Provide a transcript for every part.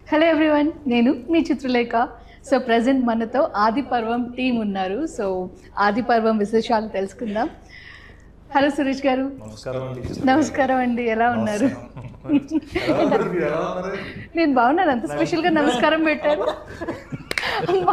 Hello everyone నేను మీ Chitralekha so present మనతో ఆది పర్వం టీం ఉన్నారు సో ఆది పర్వం విశేషాలు తెలుసుకుందాం హలో సురేష్ గారు నమస్కారం అండి నమస్కారం అండి ఎలా ఉన్నారు ఎలా ఉన్నారు మీరు? ఎలా ఉన్నారు? నేను బాగున్నాను అంత స్పెషల్గా నమస్కారం పెట్టారు అమ్మా.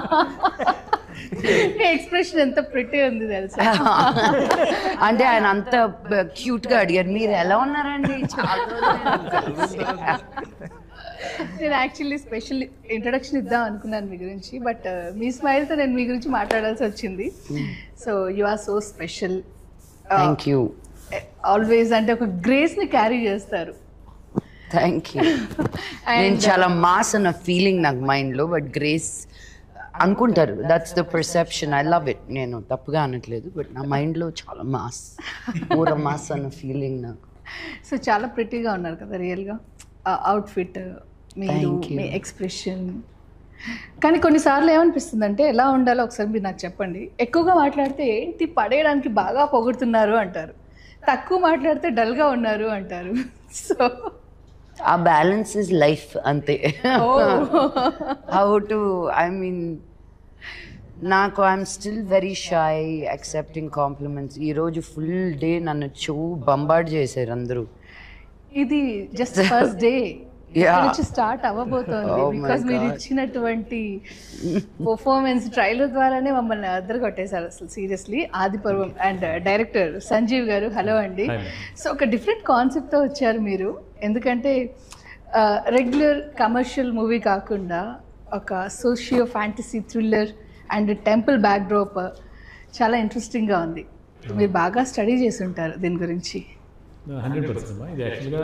మీ ఎక్స్ప్రెషన్ ఎంత ప్రిటీ ఉంది తెలుసా అంటే ఆయన అంత క్యూట్ గా అడిగారు మీరు ఎలా ఉన్నారండి చాలా రోజులైంది. నేను యాక్చువల్లీ స్పెషల్ ఇంట్రొడక్షన్ ఇద్దాం అనుకున్నాను మీ గురించి బట్ మీ స్మైల్తో నేను మీ గురించి మాట్లాడాల్సి వచ్చింది so you are so special thank you always అంటే ఒక గ్రేస్ని క్యారీ చేస్తారు థ్యాంక్ యూ నేను చాలా మాస్ అన్న ఫీలింగ్ నాకు మైండ్ లో బట్ గ్రేస్ అనుకుంటారు that's the perception I love it నేను తప్పుగా అనట్లేదు బట్ నా మైండ్ లో చాలా మాస్ పూర మాస్ అన్న ఫీలింగ్ నాకు సో చాలా ప్రిటీగా ఉన్నారు కదా రియల్గా అవుట్ఫిట్ మీరు Thank you. మీ ఎక్స్ప్రెషన్ కానీ కొన్నిసార్లు ఏమనిపిస్తుంది అంటే ఎలా ఉండాలో ఒకసారి మీరు నాకు చెప్పండి ఎక్కువగా మాట్లాడితే ఏంటి పడేయడానికి బాగా పొగుడుతున్నారు అంటారు తక్కువ మాట్లాడితే డల్గా ఉన్నారు అంటారు so uh balance is life అంతే హౌ టు ఐ మీన్ నాకు I'm still very shy accepting compliments ఈరోజు ఫుల్ డే నన్ను చూ బంబార్డ్ చేశారు అందరూ ఇది జస్ట్ ఫస్ట్ డే Yeah. నుంచి స్టార్ట్ అవ్వబోతోంది Oh my బికాస్ మీరు God. ఇచ్చినటువంటి పర్ఫార్మెన్స్ ట్రైలర్ ద్వారానే మమ్మల్ని అద్దరు కొట్టేశారు అసలు సీరియస్లీ ఆది పర్వం అండ్ డైరెక్టర్ సంజీవ్ గారు హలో అండి సో ఒక డిఫరెంట్ కాన్సెప్ట్తో వచ్చారు మీరు ఎందుకంటే రెగ్యులర్ కమర్షియల్ మూవీ కాకుండా ఒక socio fantasy thriller and temple backdrop చాలా ఇంట్రెస్టింగ్గా ఉంది మీరు బాగా స్టడీ చేసి ఉంటారు దీని గురించి హండ్రెడ్ పర్సెంట్ ఇది యాక్చువల్గా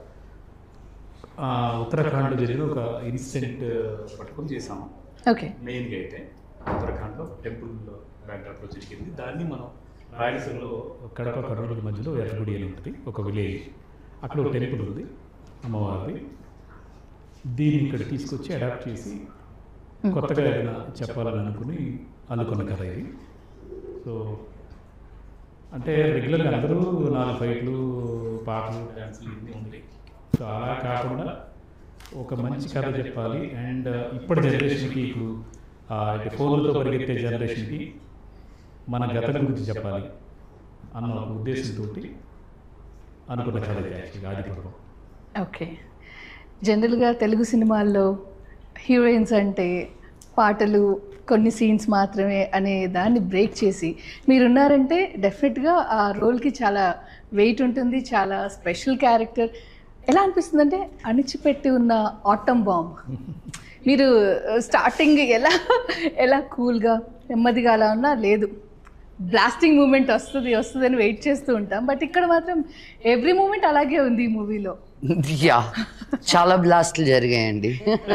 ఉత్తరాఖండ్లో జరిగిన ఒక ఇన్సిడెంట్ పట్టుకొని చేసాము ఓకే మెయిన్గా అయితే ఉత్తరాఖండ్లో టెంపుల్ బ్యాక్డ్రాప్లో జరిగింది దాన్ని మనం రాయలసీమలో కడప కర్నూలు మధ్యలో ఎర్రగుడి అని ఉంటుంది ఒక విలేజ్ అక్కడ ఒక టెంపుల్ ఉంది అమ్మవారిది దీన్ని ఇక్కడ తీసుకొచ్చి అడాప్ట్ చేసి కొత్తగా ఏదైనా చెప్పాలని అనుకుని అనుకున్న కథ ఇది సో అంటే రెగ్యులర్గా అందరూ నాలుగు ఫైట్లు పాటలు డ్యాన్సులు ఇవన్నీ ఉంటాయి సో అలా కాకుండా ఒక మంచి కథ చెప్పాలి అండ్ ఇప్పటి జనరేషన్కి ఇప్పుడు ఆ, ఇటు ఫోన్లతో పరిగెత్తే జనరేషన్కి మన గతం గురించి చెప్పాలి అన్న ఒక ఉద్దేశంతో అనుకున్న కథ ఇది యాక్చువల్గా ఆదిపర్వం ఓకే జనరల్గా తెలుగు సినిమాల్లో హీరోయిన్స్ అంటే పాటలు కొన్ని సీన్స్ మాత్రమే అనే దాన్ని బ్రేక్ చేసి మీరున్నారంటే డెఫినెట్గా ఆ రోల్కి చాలా వెయిట్ ఉంటుంది చాలా స్పెషల్ క్యారెక్టర్ ఎలా అనిపిస్తుంది అంటే అణిచిపెట్టి ఉన్న ఆటమ్ బాంబ్ మీరు స్టార్టింగ్ ఎలా ఎలా కూల్గా నెమ్మదిగా అలా ఉన్నా లేదు బ్లాస్టింగ్ మూమెంట్ వస్తుంది వస్తుంది అని వెయిట్ చేస్తూ ఉంటాం బట్ ఇక్కడ మాత్రం ఎవ్రీ మూమెంట్ అలాగే ఉంది ఈ మూవీలో యా చాలా బ్లాస్ట్లు జరిగాయండి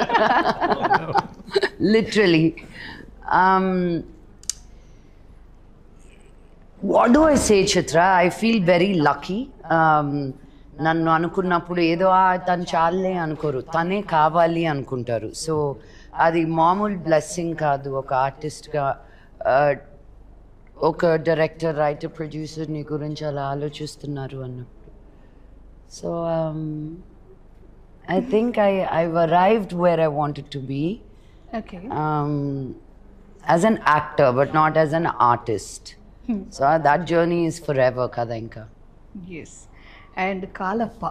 literally what do I say Chitra I feel very lucky నన్ను అనుకున్నప్పుడు ఏదో "ఆ, తను చాలే అనుకోరు తనే కావాలి అనుకుంటారు సో అది మామూలు బ్లెస్సింగ్ కాదు ఒక ఆర్టిస్ట్గా ఒక డైరెక్టర్ రైటర్ ప్రొడ్యూసర్ నీ గురించి అలా ఆలోచిస్తున్నారు అన్నప్పుడు So um, I think I, I've arrived where I wanted to be okay um, as an actor, but not as an artist. So uh, that journey is forever, Kadanka. Yes and Kalappa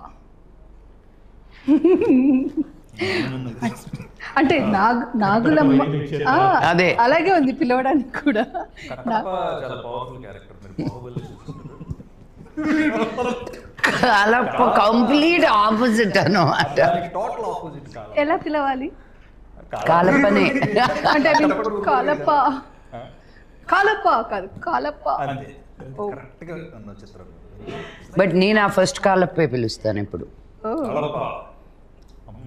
అంటే నాగ్ నాగులమ్మ ఆ, అదే. అలాగే ఉంది పిలవడానికి కూడా నా- కట్టప్ప చాలా పవర్ఫుల్ క్యారెక్టర్ మీరు బాహుబలి అలా కంప్లీట్ ఆపోజిట్ అనమాట దానికి టోటల్ ఆపోజిట్ కాదు ఎలా పిలవాలి కాలపనే అంటే I mean, కాలప్ప కాలప్ప కాదు కాలప్ప అంతే కరెక్ట్ గా ఉన్న చిత్రం బట్ నేను ఆ ఫస్ట్ కాలపే పిలుస్తాను ఇప్పుడు ఓ కలప అమ్మ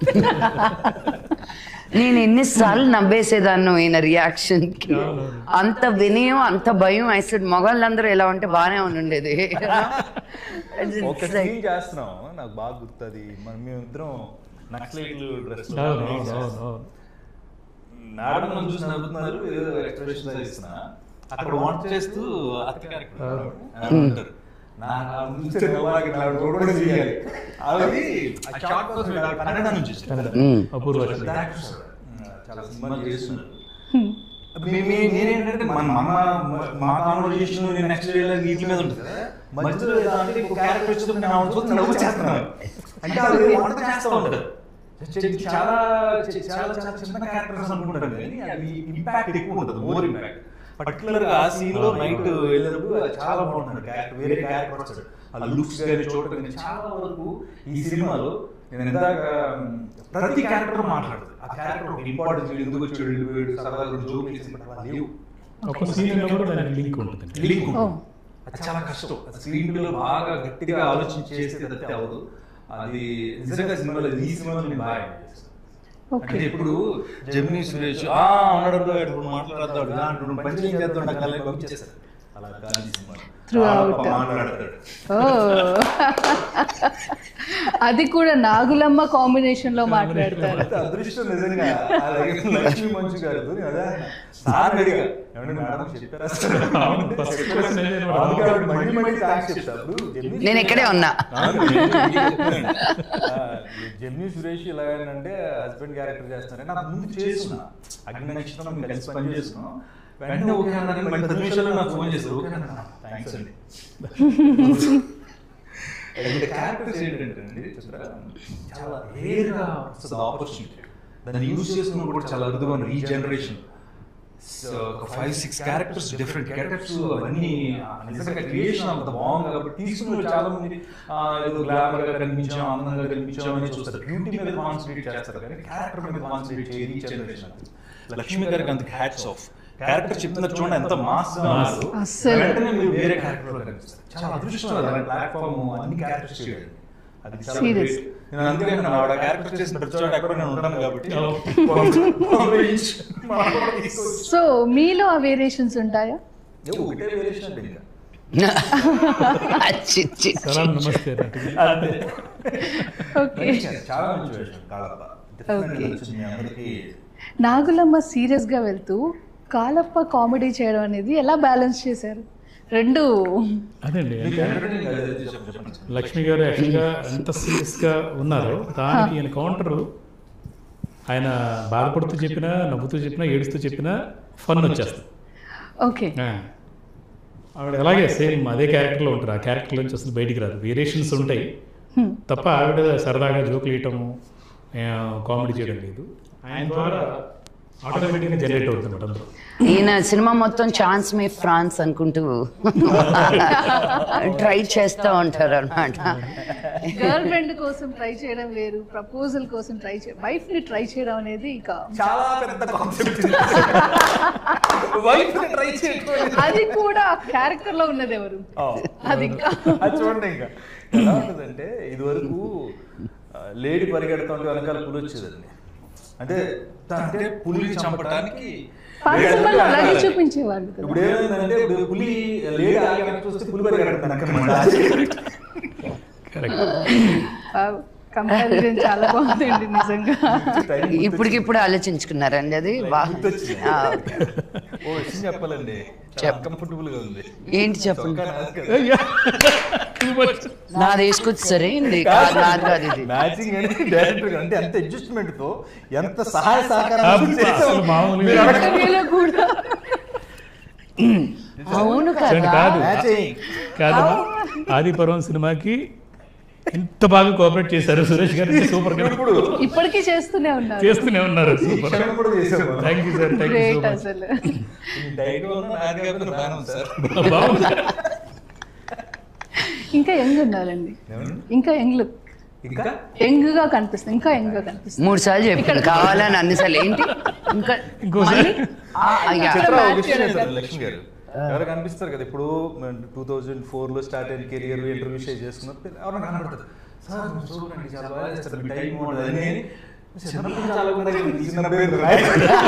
నేను ఎన్నిసార్లు నవ్వేసేదాన్ని ఈయన రియాక్షన్కి అంత వినయం అంత భయం అసలు మొగాళ్ళందరూ ఎలా ఉంటే బాగానే ఉండేది ఒక సీన్ చేస్తున్నాం నాకు బాగా గుర్తుంది మనం మేమిద్దరం నక్సలైట్లు డ్రెస్ అవును అవును అవును అవును మేడం నన్ను చూసి నవ్వుతున్నారు ఏదో ఎక్స్ప్రెషన్ ఇస్తున్నా అక్కడ వంట చేస్తూ అత్త క్యారెక్టర్ ఉంటారు నాకు ఆ ముందు నవ్వాలి, ఇలా చూడడం చేయాలి. అది ఆ షార్ట్ కోసం ఇలా కన్నడ నుంచి వచ్చాడు. మ్మ్. అపూర్వ పెద్ద యాక్టర్స్ కూడా. చాలా సినిమాలు చేస్తున్నారు మీ- మీ- నేనేంటంటే మన మన మా కాన్వర్జేషన్ నేను నెక్స్ట్ వీటి మీద ఉంటుంది కదా మధ్యలో ఏదో అంటే ఒక క్యారెక్టర్ వచ్చినప్పుడు నేను ఆవిడ చూస్తే నవ్వు చేస్తున్నాను అంటే అది వంట చేస్తూ ఉంటారు చ- చాలా చ- చాలా చాలా చిన్న క్యారెక్టర్స్ అనుకుంటారు కానీ అవి ఇంపాక్ట్ ఎక్కువ ఉంటుంది మోర్ ఇంపాక్ట్ పర్టికులర్ గా ఆ సీన్ లో నైట్ వెళ్ళినప్పుడు అది చాలా బాగుంటుంది క్యారెక్టర్ వేరే క్యారెక్టర్ వస్తాడు ఆ లుక్స్ కానీ చూడటం కానీ చాలా వరకు ఈ సినిమాలో నేను ఇందాక మ్, ప్రతి క్యారెక్టర్ మాట్లాడదు ఆ క్యారెక్టర్ ఒక ఇంపార్టెన్స్ ఎందుకు వచ్చాడు వెళ్ళిపోయాడు సరదాగా జోక్ చేసి లేవు ఒక సీన్ కూడా దానికి లింక్ ఉంటుంది లింక్ ఓ. అది చాలా కష్టం స్క్రీన్ ప్లే లో బాగా గట్టిగా ఆలోచించి చేస్తే తప్పితే అవ్వదు అది నిజంగా సినిమాలో ఈ సినిమాలో నేను బాగా enjoy చేశాను. ఓకే అంటే ఇప్పుడు జమినీ సురేష్ ఆ ఉన్నాడు బ్రో, ఇప్పుడు మాట్లాడతాడు ఇలా అంటాడు పంచం చేస్తాడు నాకు అలా పంపించేస్తాడు అలా కాదు ఈ సినిమా Throughout. మాట్లాడతాడు ఓ అది కూడా నాగులమ్మ కాంబినేషన్ లో మాట్లాడతారు అంత అదృష్టం నిజంగా అలాగే లక్ష్మీ మంచు గారు నేను అదే అన్నా. సార్ అడిగా ఏమండి మేడం చెప్పారా సార్? అవును, first question నేను కూడా అందుకే ఆవిడ మళ్ళీ మళ్ళీ థాంక్స్ చెప్తా. అప్పుడు జెమినీ నేను ఇక్కడే ఉన్నా. జెమ్ని సురేష్ ఇలా అంటే హస్బెండ్ క్యారెక్టర్ చేస్తున్నారని నాకు ముందు చేస్తున్నా అగ్ని నక్షత్రం మేము కలిసి పని చేస్తున్నాం వెంటనే ఓకే అన్నారని మళ్ళీ పది నిమిషాల్లో నాకు ఫోన్ చేస్తారు ఓకే అన్నా థ్యాంక్స్ అండి క్యారెక్టర్స్ ఏంటంటే అండి చూసారా చాలా రేర్గా వస్తుంది ఆపర్చునిటీ దాన్ని యూజ్ చేసుకున్నప్పుడు కూడా చాలా అరుదుగా ఉన్నారు ఈ జనరేషన్ ఒక five six characters different characters అవన్నీ ఆ, నిజంగా క్రియేషన్ అంత బాగుంది కాబట్టి తీసుకున్న వాళ్ళు చాలా మంది ఆ, ఏదో గ్లామర్ గా కనిపించాం అందంగా కనిపించాం అని చూస్తారు బ్యూటీ మీద కాన్సన్ట్రేట్ చేస్తారు కానీ క్యారెక్టర్ మీద కాన్సన్ట్రేట్ చేయదు ఈ జనరేషన్ లక్ష్మి గారికి అంత హ్యాట్స్ ఆఫ్ క్యారెక్టర్ చెప్తున్నారు చూడండి ఎంత మాస్ గా ఉన్నారు. అస్సలు. వెంటనే మీరు వేరే క్యారెక్టర్ లో కనిపిస్తారు చాలా అదృష్టం అలాంటి ప్లాట్ఫామ్ అన్ని క్యారెక్టర్స్ చేయడం అది చాలా Serious. great. నేను అందుకే అన్నాను, ఆవిడ క్యారెక్టర్ చేసిన ప్రతి చోట ఎక్కడ నేను ఉంటాను కాబట్టి సో మీలో ఆ వేరియేషన్స్ ఉంటాయా ఏ ఒకటే వేరియేషన్ అంటే ఇంకా చి, చి, చి. సలాం నమస్తే అంటే ఓకే చాలా మంచి వేషం కాళప్ప Definitely Okay. నచ్చింది మీ అందరికీ నాగులమ్మ సీరియస్ గా వెళ్తూ కాలప్ప కామెడీ చేయడం అనేది ఎలా బ్యాలెన్స్ చేశారు రెండు అదండి మీకు అంటే entertaining గా ఏదైతే చెప్పండి, చెప్పండి. లక్ష్మి గారు యాక్చువల్గా ఎంత సీరియస్గా ఉన్నారో దానికి ఈయన కౌంటరు ఆయన బాధపడుతూ చెప్పినా నవ్వుతూ చెప్పినా ఏడుస్తూ చెప్పినా ఫన్ వచ్చేస్తుంది ఓకే ఆ. ఆవిడ అలాగే సేమ్ అదే క్యారెక్టర్లో ఉంటారు ఆ క్యారెక్టర్ నుంచి అసలు బయటికి రాదు వేరియేషన్స్ ఉంటాయి తప్ప ఆవిడ సరదాగా జోకులు వేయటం కామెడీ చేయడం లేదు ఆయన ద్వారా ఆటోమేటిక్గా జనరేట్ అవుతుంది అందులో ఈయన సినిమా మొత్తం ఛాన్స్ మే ఫ్రాన్స్ అనుకుంటూ ట్రై చేస్తూ ఉంటారు అనమాట గర్ల్ ఫ్రెండ్ కోసం ట్రై చేయడం వేరు ప్రపోజల్ కోసం ట్రై చేయడం వైఫ్ ని ట్రై చేయడం అనేది ఇక చాలా పెద్ద కాన్సెప్ట్ వైఫ్ ట్రై చేయడం అది కూడా క్యారెక్టర్ లో ఉన్నది ఎవరు అది ఇంకా అది చూడండి ఇంకా ఎలా ఉంటుందంటే ఇది వరకు లేడీ పరిగెడుతుంటే వెనకాల పులి వచ్చేదండి అంటే త- అంటే పులిని చంపడానికి పాత సినిమాలో అలాగే చూపించేవాళ్ళు కదా ఇప్పుడు ఏమైందంటే ఇప్పుడు పులి లేడీ ఆగి వెనక్కి చూస్తే పులి పరిగెడుతుంది వెనక కరెక్ట్ కంపారిజన్ చాలా బాగుందండి నిజంగా ఇప్పటికిప్పుడు ఆలోచించుకున్నారండి అది వా ఆ, ఓ విషయం చెప్పాలండి చెప్పు. కంఫర్టబుల్ గా ఉంది ఏంటి చెప్పండి చొక్కా నాది కాదు. నాది వేసుకొచ్చి సరే అండి కాదు నాది కాదు ఇది మ్యాచింగ్ అనేది డైరెక్టర్ అంటే ఎంత అడ్జస్ట్మెంట్ తో ఎంత సహాయ సహకారం అసలు మామూలుగా ఇంటర్వ్యూలో కూడా అవును చూడండి, కదా కాదు మ్యాచింగ్ కాదు ఆది పర్వం సినిమాకి ఎంత బాగా కోఆపరేట్ చేశారు సురేష్ గారు సూపర్ గా ఇప్పుడు ఇప్పటికీ చేస్తూనే ఉన్నారు చేస్తూనే ఉన్నారు సూపర్ క్షణం కూడా చేసాము thank you sir thank you so great much అసలు డైరెక్ట్ ఉన్న నాది కాకపోతే బాగానే ఉంది సార్ బాగుంది ఇంకా యంగ్ ఉన్నారండి ఇంకా యంగ్ లుక్ ఇంకా యంగ్ గా కనిపిస్తుంది ఇంకా యంగ్ గా కనిపిస్తుంది మూడు సార్లు చెప్పాను కావాలని అన్నిసార్లు ఏంటి ఇంకా ఇంకోసారి ఆ, అయ్యా. చిత్ర ఒక match విషయం చేయాలి చేస్తారు లక్ష్మి గారు ఎవరు కనిపిస్తారు కదా ఇప్పుడు టూ థౌజండ్ ఫోర్ లో స్టార్ట్ అయిన కెరియర్ ఇంటర్వ్యూ షేర్ చేసుకున్నప్పుడు ఎవరైనా కనబడతారు సార్ మీరు చూడండి చాలా బాగా చేస్తారు మీ టైం ఉండదు అని చిన్నప్పుడు చాలా బాగా చేస్తారు. ఈ చిన్న పేరు రాయ్.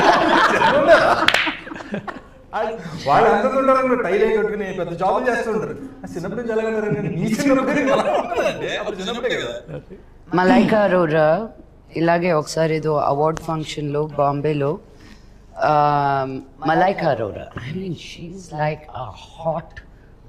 అది వాళ్ళు అందరూ ఉంటారు టైల్ అయి కట్టుకుని పెద్ద జాబ్ చేస్తుంటారు ఆ చిన్నప్పుడు నుంచి ఎలా ఉంటారు మీ చిన్న పేరు ఎలా ఉంటుందంటే అప్పుడు చిన్నప్పుడే కదా మలైకా అరోరా ఇలాగే ఒకసారి ఏదో అవార్డ్ ఫంక్షన్లో బాంబేలో Malaika Arora I mean she like a hot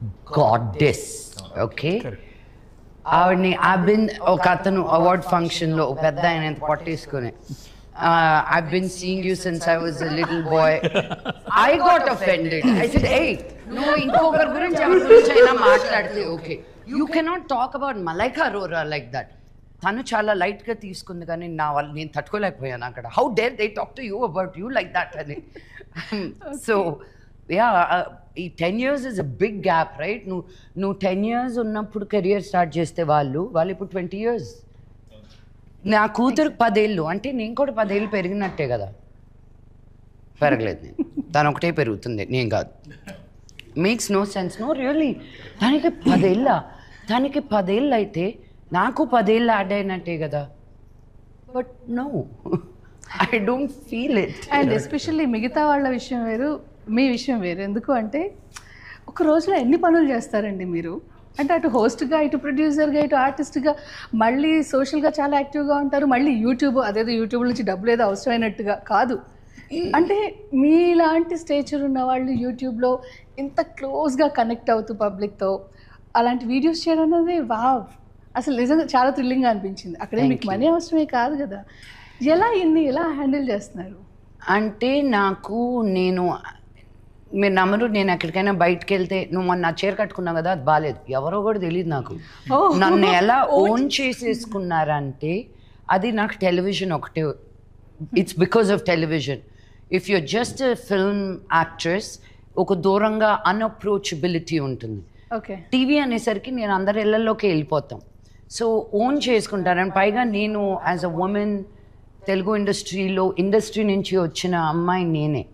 goddess okay ఆవిడని ఐ బిన్ ఒక అతను అవార్డ్ ఫంక్షన్ లో ఒక పెద్ద ఆయన ఎంత పట్టేసుకుని I been seeing you since I was little boy I got offended I said ఏ నువ్వు ఇంకొకరి గురించి ఎవరి గురించి అయినా మాట్లాడితే okay you cannot talk about Malaika Arora like that తను చాలా లైట్ గా తీసుకుంది కానీ నా వల్ల నేను తట్టుకోలేకపోయాను అక్కడ how dare they talk to you about you like that అని సో యా ఈ ten years is a big gap right నువ్వు నువ్వు టెన్ ఇయర్స్ ఉన్నప్పుడు కెరియర్ స్టార్ట్ చేస్తే వాళ్ళు వాళ్ళు ఇప్పుడు ట్వంటీ ఇయర్స్ నా కూతురు పదేళ్ళు అంటే నేను కూడా పదేళ్ళు పెరిగినట్టే కదా పెరగలేదు నేను తను ఒకటే పెరుగుతుంది నేను కాదు makes no sense no really దానికి పదేళ్ళ దానికి పదేళ్ళు అయితే నాకు పదేళ్ళు యాడ్ అయినట్టే కదా but no I don't feel it and especially మిగతా వాళ్ళ విషయం వేరు మీ విషయం వేరు ఎందుకు అంటే ఒక రోజులో ఎన్ని పనులు చేస్తారండి మీరు అంటే అటు హోస్ట్గా ఇటు ప్రొడ్యూసర్గా ఇటు ఆర్టిస్ట్గా మళ్ళీ సోషల్గా చాలా యాక్టివ్గా ఉంటారు మళ్ళీ యూట్యూబ్ అదేదో యూట్యూబ్ నుంచి డబ్బులు ఏదో అవసరమైనట్టుగా కాదు అంటే మీలాంటి స్టేచర్ ఉన్న వాళ్ళు యూట్యూబ్లో ఇంత క్లోజ్గా కనెక్ట్ అవుతూ పబ్లిక్తో అలాంటి వీడియోస్ చేయడం అనేది వావ్ అసలు నిజంగా చాలా థ్రిల్లింగ్గా అనిపించింది అక్కడే మీకు మనీ అవసరమే కాదు కదా ఎలా ఇన్ని ఎలా హ్యాండిల్ చేస్తున్నారు అంటే నాకు నేను మీరు నమ్మరు నేను ఎక్కడికైనా బయటకు వెళ్తే నువ్వు మొన్న నా చీర కట్టుకున్నావు కదా అది బాగాలేదు ఎవరో కూడా తెలియదు నాకు Oh. నన్ను ఎలా ఓన్ చేసేసుకున్నారంటే అది నాకు టెలివిజన్ ఒకటే it's because of television if you're just film actress ఒక దూరంగా అన్అప్రోచబిలిటీ ఉంటుంది ఓకే టీవీ అనేసరికి నేను అందరి ఇళ్లలోకి వెళ్ళిపోతాం సో ఓన్ చేసుకుంటాను అండ్ పైగా నేను యాజ్ అ ఉమెన్ తెలుగు ఇండస్ట్రీలో ఇండస్ట్రీ నుంచి వచ్చిన అమ్మాయి నేనే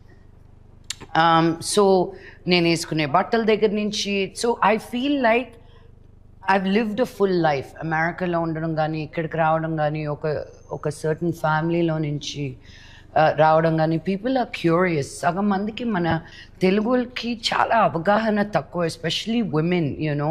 సో నేను వేసుకునే బట్టల దగ్గర నుంచి so I feel like I've lived a full life అమెరికాలో ఉండడం కానీ ఇక్కడికి రావడం కానీ ఒక ఒక సర్టన్ ఫ్యామిలీలో నుంచి uh, రావడం కానీ పీపుల్ ఆర్ క్యూరియస్ సగం మందికి మన తెలుగుకి చాలా అవగాహన తక్కువ ఎస్పెషలీ ఉమెన్ యూనో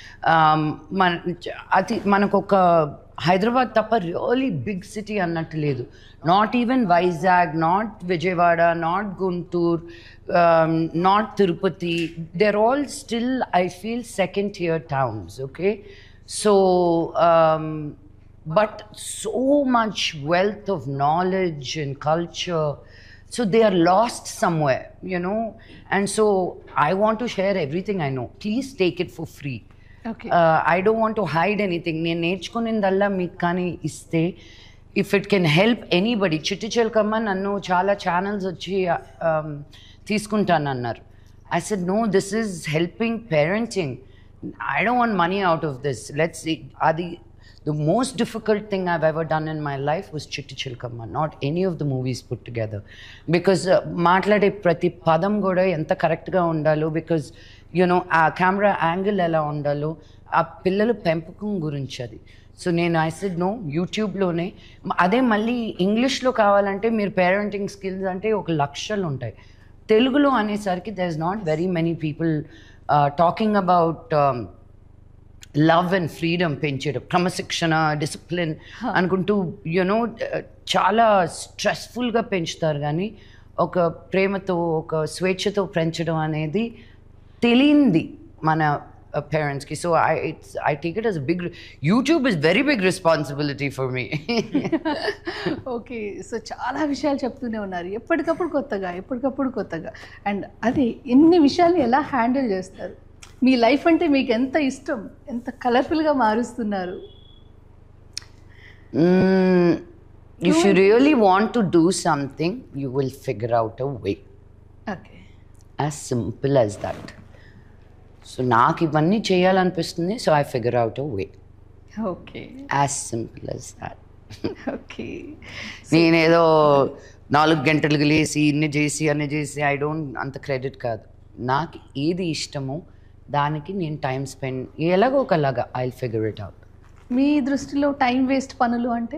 మన అది మనకు ఒక హైదరాబాద్ తప్ప రియలీ బిగ్ సిటీ అన్నట్టు లేదు not even Vizag not Vijayawada not Guntur not Tirupati there all still I feel second tier towns okay so um, but so much wealth of knowledge and culture so they are lost somewhere you know and so i want to share everything i know please take it for free okay I don't want to hide anything నేను నేర్చుకునేదల్లా మీకు కానీ ఇస్తే if it can help anybody Chitti Chilakamma నన్ను చాలా channels వచ్చి um, తీసుకుంటాను అన్నారు I said no this is helping parenting I don't want money out of this let's అది the most difficult thing I've ever done in my life was Chitti Chilakamma not any of the movies put together because మాట్లాడే ప్రతి పదం కూడా ఎంత కరెక్ట్గా ఉండాలో because you know ఆ camera angle ఎలా ఉండాలో ఆ పిల్లల పెంపకం గురించి అది సో నేను ఐ సెడ్ నో యూట్యూబ్లోనే అదే మళ్ళీ ఇంగ్లీష్లో కావాలంటే మీరు పేరెంటింగ్ స్కిల్స్ అంటే ఒక లక్షలు ఉంటాయి తెలుగులో అనేసరికి there is not very many people talking about love and freedom పెంచడం క్రమశిక్షణ డిసిప్లిన్ అనుకుంటూ యునో చాలా స్ట్రెస్ఫుల్గా పెంచుతారు కానీ ఒక ప్రేమతో ఒక స్వేచ్ఛతో పెంచడం అనేది తెలియంది మన పేరెంట్స్కి so I it's I take it as big YouTube is very big responsibility for me okay so చాలా విషయాలు చెప్తూనే ఉన్నారు ఎప్పటికప్పుడు కొత్తగా ఎప్పటికప్పుడు కొత్తగా అండ్ అది ఇన్ని విషయాల్ని ఎలా హ్యాండిల్ చేస్తారు మీ లైఫ్ అంటే మీకు ఎంత ఇష్టం ఎంత కలర్ఫుల్గా మారుస్తున్నారు if you really want to do something you will figure out a way okay as simple as that so నాకు ఇవన్నీ చేయాలనిపిస్తుంది so I figure out a way okay as simple as that okay నేనేదో నాలుగు గంటలకు లేసి ఇన్ని చేసి అన్ని చేసి ఐ డోంట్ అంత క్రెడిట్ కాదు నాకు ఏది ఇష్టమో దానికి నేను టైం స్పెండ్ ఎలాగో ఒకలాగా ఐ ఫిగర్ ఇట్ అవుట్ మీ దృష్టిలో టైం వేస్ట్ పనులు అంటే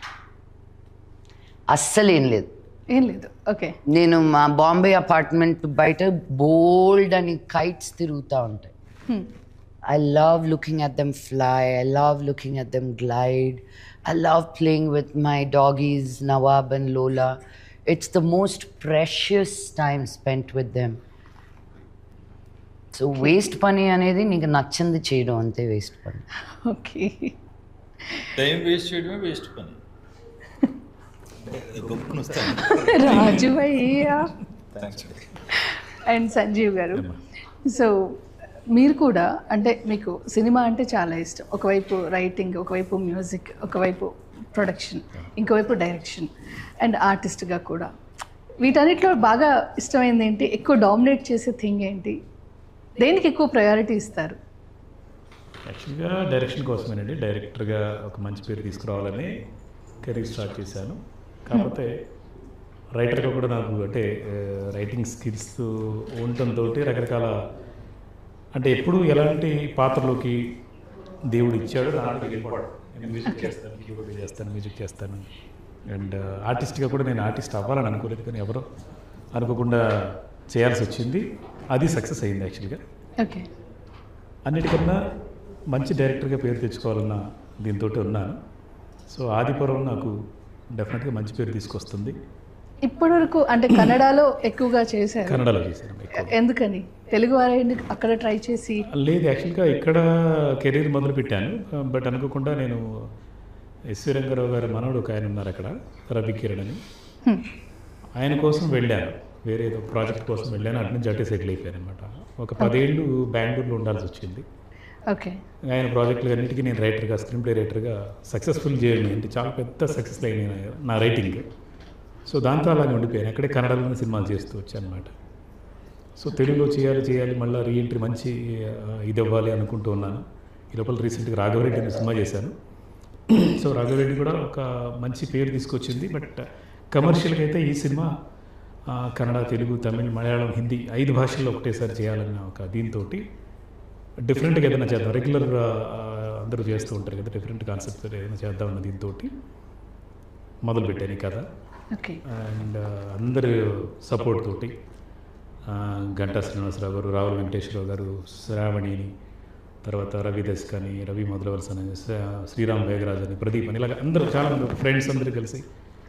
అస్సలు ఏం లేదు ఏం లేదు ఓకే నేను మా బాంబే అపార్ట్మెంట్ బయట బోల్డ్ అని కైట్స్ తిరుగుతూ ఉంటాయి I love looking at them fly. I love looking at them glide. I love playing with my doggies, Nawab and Lola. It's the most precious time spent with them. So waste పని అనేది నీకు నచ్చింది చేయడం అంతే waste పని okay time waste చేయడమే waste పని గొప్పను వస్తాను రాజు అయ్యా థ్యాంక్స్ అండ్ సంజీవ్ గారు సో మీరు కూడా అంటే మీకు సినిమా అంటే చాలా ఇష్టం ఒకవైపు రైటింగ్ ఒకవైపు మ్యూజిక్ ఒకవైపు ప్రొడక్షన్ ఇంకోవైపు డైరెక్షన్ అండ్ ఆర్టిస్ట్గా కూడా వీటన్నిటిలో బాగా ఇష్టమైంది ఏంటి ఎక్కువ డామినేట్ చేసే థింగ్ ఏంటి దేనికి ఎక్కువ ప్రయారిటీ ఇస్తారు యాక్చువల్గా డైరెక్షన్ కోసమేనండి డైరెక్టర్గా ఒక మంచి పేరు తీసుకురావాలని కెరీర్ స్టార్ట్ చేశాను కాకపోతే రైటర్గా కూడా నాకు అంటే రైటింగ్ స్కిల్స్ ఉండటంతో రకరకాల అంటే ఎప్పుడు ఎలాంటి పాత్రలోకి దేవుడు ఇచ్చాడో దాంట్లో వెళ్ళిపోవడం నేను మ్యూజిక్ చేస్తాను కీబోర్డ్ చేస్తాను మ్యూజిక్ చేస్తాను అండ్ ఆర్టిస్ట్గా కూడా నేను ఆర్టిస్ట్ అవ్వాలని అనుకోలేదు కానీ ఎవరో అనుకోకుండా చేయాల్సి వచ్చింది అది సక్సెస్ అయింది యాక్చువల్గా ఓకే అన్నిటికన్నా మంచి డైరెక్టర్గా పేరు తెచ్చుకోవాలన్న దీంతో ఉన్నాను సో ఆదిపురం నాకు డెఫినెట్గా మంచి పేరు తీసుకొస్తుంది ఇప్పటివరకు అంటే కన్నడలో ఎక్కువగా చేశారు కన్నడలో చేశాను ఎక్కువ ఎందుకని తెలుగు వారైంది అక్కడ ట్రై చేసి లేదు యాక్చువల్గా ఇక్కడ కెరీర్ మొదలు పెట్టాను బట్ అనుకోకుండా నేను ఎస్వి రంగారావు గారి మనవడు ఒక ఆయన ఉన్నారు అక్కడ రవి కిరణ్ అని హ్మ్. ఆయన కోసం వెళ్ళాను వేరే ఏదో ప్రాజెక్ట్ కోసం వెళ్ళాను అటు నుంచి అటే సెటిల్ అయిపోయాను అనమాట ఒక పదేళ్ళు బెంగళూరులో ఉండాల్సి వచ్చింది ఓకే ఆయన ప్రాజెక్టులు అన్నిటికీ నేను రైటర్గా స్క్రీన్ ప్లే రైటర్గా సక్సెస్ఫుల్ చేయడం అంటే చాలా పెద్ద సక్సెస్ అయిన నా రైటింగ్ సో దాంతో అలాగే ఉండిపోయాను అక్కడే కన్నడలోనే సినిమాలు చేస్తూ వచ్చాను అనమాట సో తెలుగులో చేయాలి చేయాలి మళ్ళీ రీఎంట్రీ మంచి ఆ, ఇది ఇవ్వాలి అనుకుంటూ ఉన్నాను ఈ లోపల రీసెంట్గా రాఘవరెడ్డి అనే సినిమా చేశాను సో రాఘవరెడ్డి కూడా ఒక మంచి పేరు తీసుకొచ్చింది బట్ కమర్షియల్గా అయితే ఈ సినిమా ఆ, కన్నడ తెలుగు తమిళ్ మలయాళం హిందీ ఐదు భాషల్లో ఒకటేసారి చేయాలన్న ఒక దీంతో డిఫరెంట్గా ఏదైనా చేద్దాం రెగ్యులర్ అందరూ చేస్తూ ఉంటారు కదా డిఫరెంట్ కాన్సెప్ట్ ఏదైనా చేద్దామన్న దీంతో మొదలుపెట్టాను ఈ కథ ఓకే అండ్ అందరి సపోర్ట్ తోటి ఆ, గంటా శ్రీనివాసరావు గారు రావుల వెంకటేశ్వరరావు గారు శ్రావణిని తర్వాత రవి దస్కని రవి మొదలవలస అని శ్రీ- శ్రీరామ్ వేగరాజ్ అని ప్రదీప్ అని ఇలాగ అందరూ చాలా మంది ఫ్రెండ్స్ అందరూ కలిసి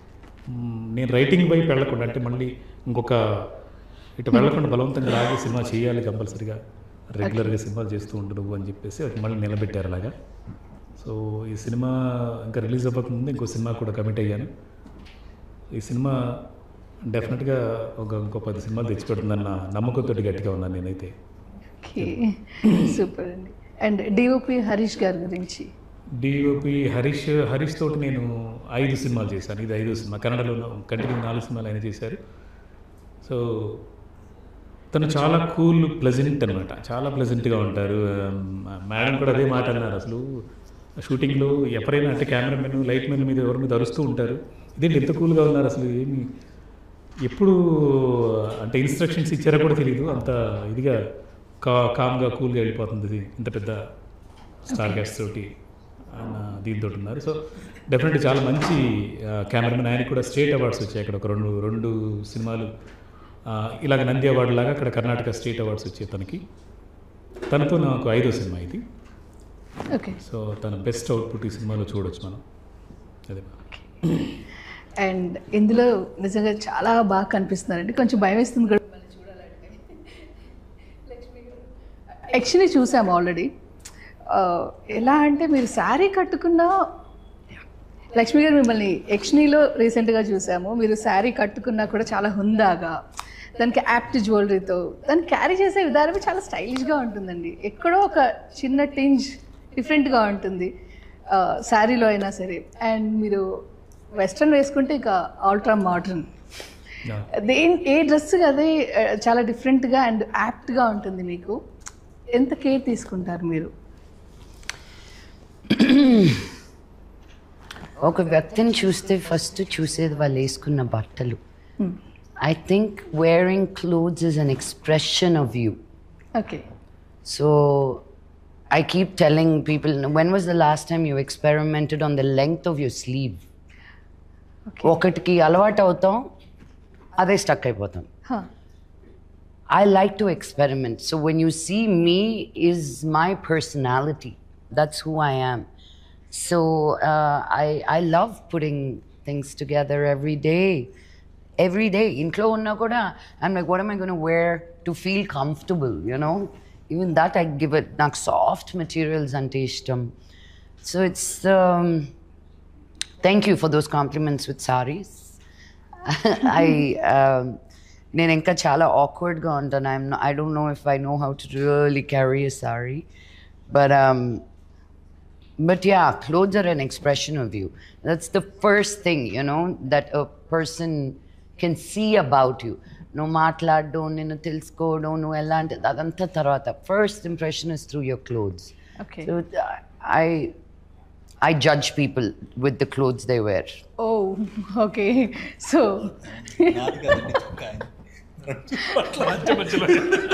మ్, నేను రైటింగ్ వైపు వెళ్ళకుండా అంటే మళ్ళీ ఇంకొక ఇటు వెళ్ళకుండా బలవంతంగా లాగే సినిమా చేయాలి కంపల్సరీగా రెగ్యులర్గా సినిమాలు చేస్తూ ఉండు నువ్వు అని చెప్పేసి అది మళ్ళీ నిలబెట్టారు అలాగా సో ఈ సినిమా ఇంకా రిలీజ్ అవ్వకముందు ఇంకో సినిమా కూడా కమిట్ అయ్యాను ఈ సినిమా డెఫినెట్గా ఒక ఇంకో పది సినిమాలు తెచ్చిపెడుతుందన్న నమ్మకంతో గట్టిగా ఉన్నాను నేనైతే ఓకే సూపర్ అండి అండ్ డిఓపి హరీష్ గారి గురించి డిఓపి హరీష్ హరీష్ తోటి నేను ఐదు సినిమాలు చేశాను ఇది ఐదో సినిమా కన్నడలో కంటిన్యూ నాలుగు సినిమాలు ఆయన చేశారు సో తను చాలా కూల్ ప్లెజెంట్ అనమాట చాలా ప్లెజెంట్గా ఉంటారు మేడం కూడా అదే మాట అన్నారు అసలు షూటింగ్లో ఎవరైనా అంటే కెమెరామెన్ లైట్ మెన్ మీద ఎవరి మీద అరుస్తూ ఉంటారు ఇదేంటి ఎంత కూల్గా ఉన్నారు అసలు ఏమి ఎప్పుడు అంటే ఇన్స్ట్రక్షన్స్ ఇచ్చారో కూడా తెలియదు అంత ఇదిగా కా కామ్గా కూల్గా వెళ్ళిపోతుంది ఇది ఇంత పెద్ద స్టార్ గ్యాస్ తోటి ఆయన దీంతో ఉన్నారు సో డెఫినెట్గా చాలా మంచి కెమెరామెన్ ఆయనకి కూడా స్టేట్ అవార్డ్స్ వచ్చాయి అక్కడ ఒక రెండు రెండు సినిమాలు ఆ, ఇలాగ నంది అవార్డు లాగా అక్కడ కర్ణాటక స్టేట్ అవార్డ్స్ వచ్చాయి తనకి తనతో నాకు ఐదో సినిమా ఇది ఓకే సో తన బెస్ట్ అవుట్పుట్ ఈ సినిమాలో చూడొచ్చు మనం అదే అండ్ ఇందులో నిజంగా చాలా బాగా కనిపిస్తున్నారండి కొంచెం భయం వేస్తుంది కూడా యక్షిని చూసాము ఆల్రెడీ ఎలా అంటే మీరు శారీ కట్టుకున్న లక్ష్మి గారు మిమ్మల్ని యక్షినిలో రీసెంట్గా చూసాము మీరు శారీ కట్టుకున్నా కూడా చాలా హుందాగా దానికి యాప్ట్ జ్యువెలరీతో దాన్ని క్యారీ చేసే విధానమే చాలా స్టైలిష్గా ఉంటుందండి ఎక్కడో ఒక చిన్న టింజ్ డిఫరెంట్గా ఉంటుంది శారీలో అయినా సరే అండ్ మీరు వెస్ట్రన్ వేసుకుంటే ఇక ఆల్ట్రా మోడర్న్ Yeah. దేని ఏ డ్రెస్ అదే ఆ, చాలా డిఫరెంట్గా అండ్ యాప్ట్గా ఉంటుంది మీకు ఎంత కేర్ తీసుకుంటారు మీరు ఒక వ్యక్తిని చూస్తే ఫస్ట్ చూసేది వాళ్ళు వేసుకున్న బట్టలు I think wearing clothes is an expression of you okay So I keep telling people, when was the last time you experimented on the length of your sleeve? ఒకటికి అలవాటు అవుతాం అదే స్టక్ అయిపోతాం I like to experiment. So when you see me, is my personality. That's who I am. So uh, I I love putting things together every day. Every day. ఇంట్లో ఉన్నా కూడా I'm like, what am I going to wear to feel comfortable? You know, even that I give it నాకు soft materials అంటే ఇష్టం so it's thank you for those compliments with saris I నేను ఇంకా చాలా ఆక్వర్డ్గా ఉంటాను I'm I don't know if I know how to really carry a sari but but yeah, clothes are an expression of you. That's the first thing, you know, that a person can see about you. నువ్వు మాట్లాడడం నిన్ను తెలుసుకోవడం నువ్వు ఎలాంటి అదంతా తర్వాత first impression is through your clothes okay so I I judge people with the clothes they wear oh okay so నాది కాదండి చొక్కా ఆయన. మధ్య మధ్యలో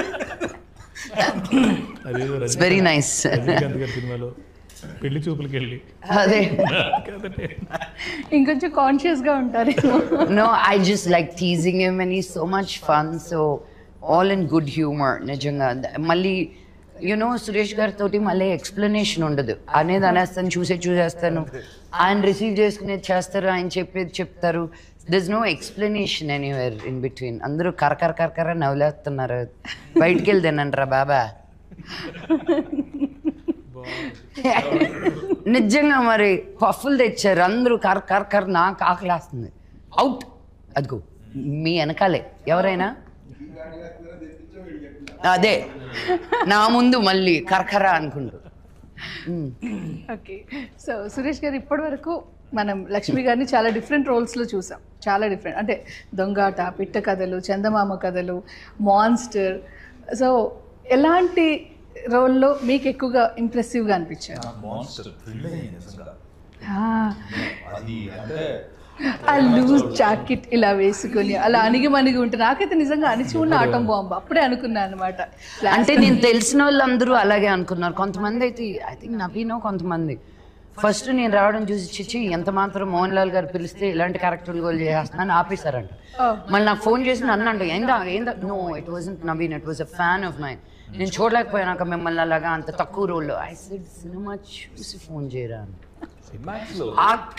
అదేదో ఇట్స్ వెరీ నైస్ రజనీకాంత్ గారి సినిమాలో పెళ్లి చూపులకి వెళ్ళి అదే కాదండి ఇంకొంచెం కాన్షియస్గా ఉంటారేమో no, I just like teasing him and he's so much fun. So all in good humor. నిజంగా మళ్ళీ యునో సురేష్ గారితో మళ్ళీ ఎక్స్ప్లెనేషన్ ఉండదు అనేది అనేస్తాను చూసే చూసేస్తాను ఆయన రిసీవ్ చేసుకునేది చేస్తారు ఆయన చెప్పేది చెప్తారు this no explanation anywhere in between అందరూ కరకర కరకర నవ్వులేస్తున్నారు బయటికి వెళ్ళి తినండిరా బాబా నిజంగా మరి పఫ్ఫులు తెచ్చారు అందరూ కర్ కర్ కర్ నాకు ఆకలేస్తుంది అవుట్ అదిగో మీ వెనకాలే ఎవరైనా అదే నా ముందు మళ్ళీ కరకర అనుకుంటూ ఓకే సో సురేష్ గారు ఇప్పటి వరకు మనం లక్ష్మి గారిని చాలా డిఫరెంట్ రోల్స్లో చూసాం చాలా డిఫరెంట్ అంటే దొంగాట పిట్ట కథలు చందమామ కథలు మాన్స్టర్ సో ఎలాంటి రోల్లో మీకు ఎక్కువగా ఇంప్రెసివ్గా అనిపించారు నాకు మాన్స్టర్ థ్రిల్ అయ్యింది నిజంగా ఆ, అది అంటే ఆ లూజ్ జాకెట్ ఇలా వేసుకొని అలా అణిగి మణిగి ఉంటే నాకైతే నిజంగా అణిచి ఉన్న ఆటం బాంబు అప్పుడే అనుకున్నాను అనమాట అంటే నేను తెలిసిన వాళ్ళందరూ అలాగే అనుకున్నారు కొంతమంది అయితే ఐ థింక్ నవీనో కొంతమంది ఫస్ట్ నేను రావడం చూసి చిచ్చి ఎంత మాత్రం మోహన్ లాల్ గారు పిలిస్తే ఇలాంటి క్యారెక్టర్లు గోల్ చేస్తున్నాను ఆపేశారంట మళ్ళీ నాకు ఫోన్ చేసి నన్ను అంటే ఏందా ఏందా no it was Naveen it was a fan of mine నేను చూడలేకపోయాక మిమ్మల్ని అలాగా అంత తక్కువ రోల్లో ఐ సెడ్ సినిమా చూసి ఫోన్ చేయరా అని. సినిమాక్స్లో అక్క!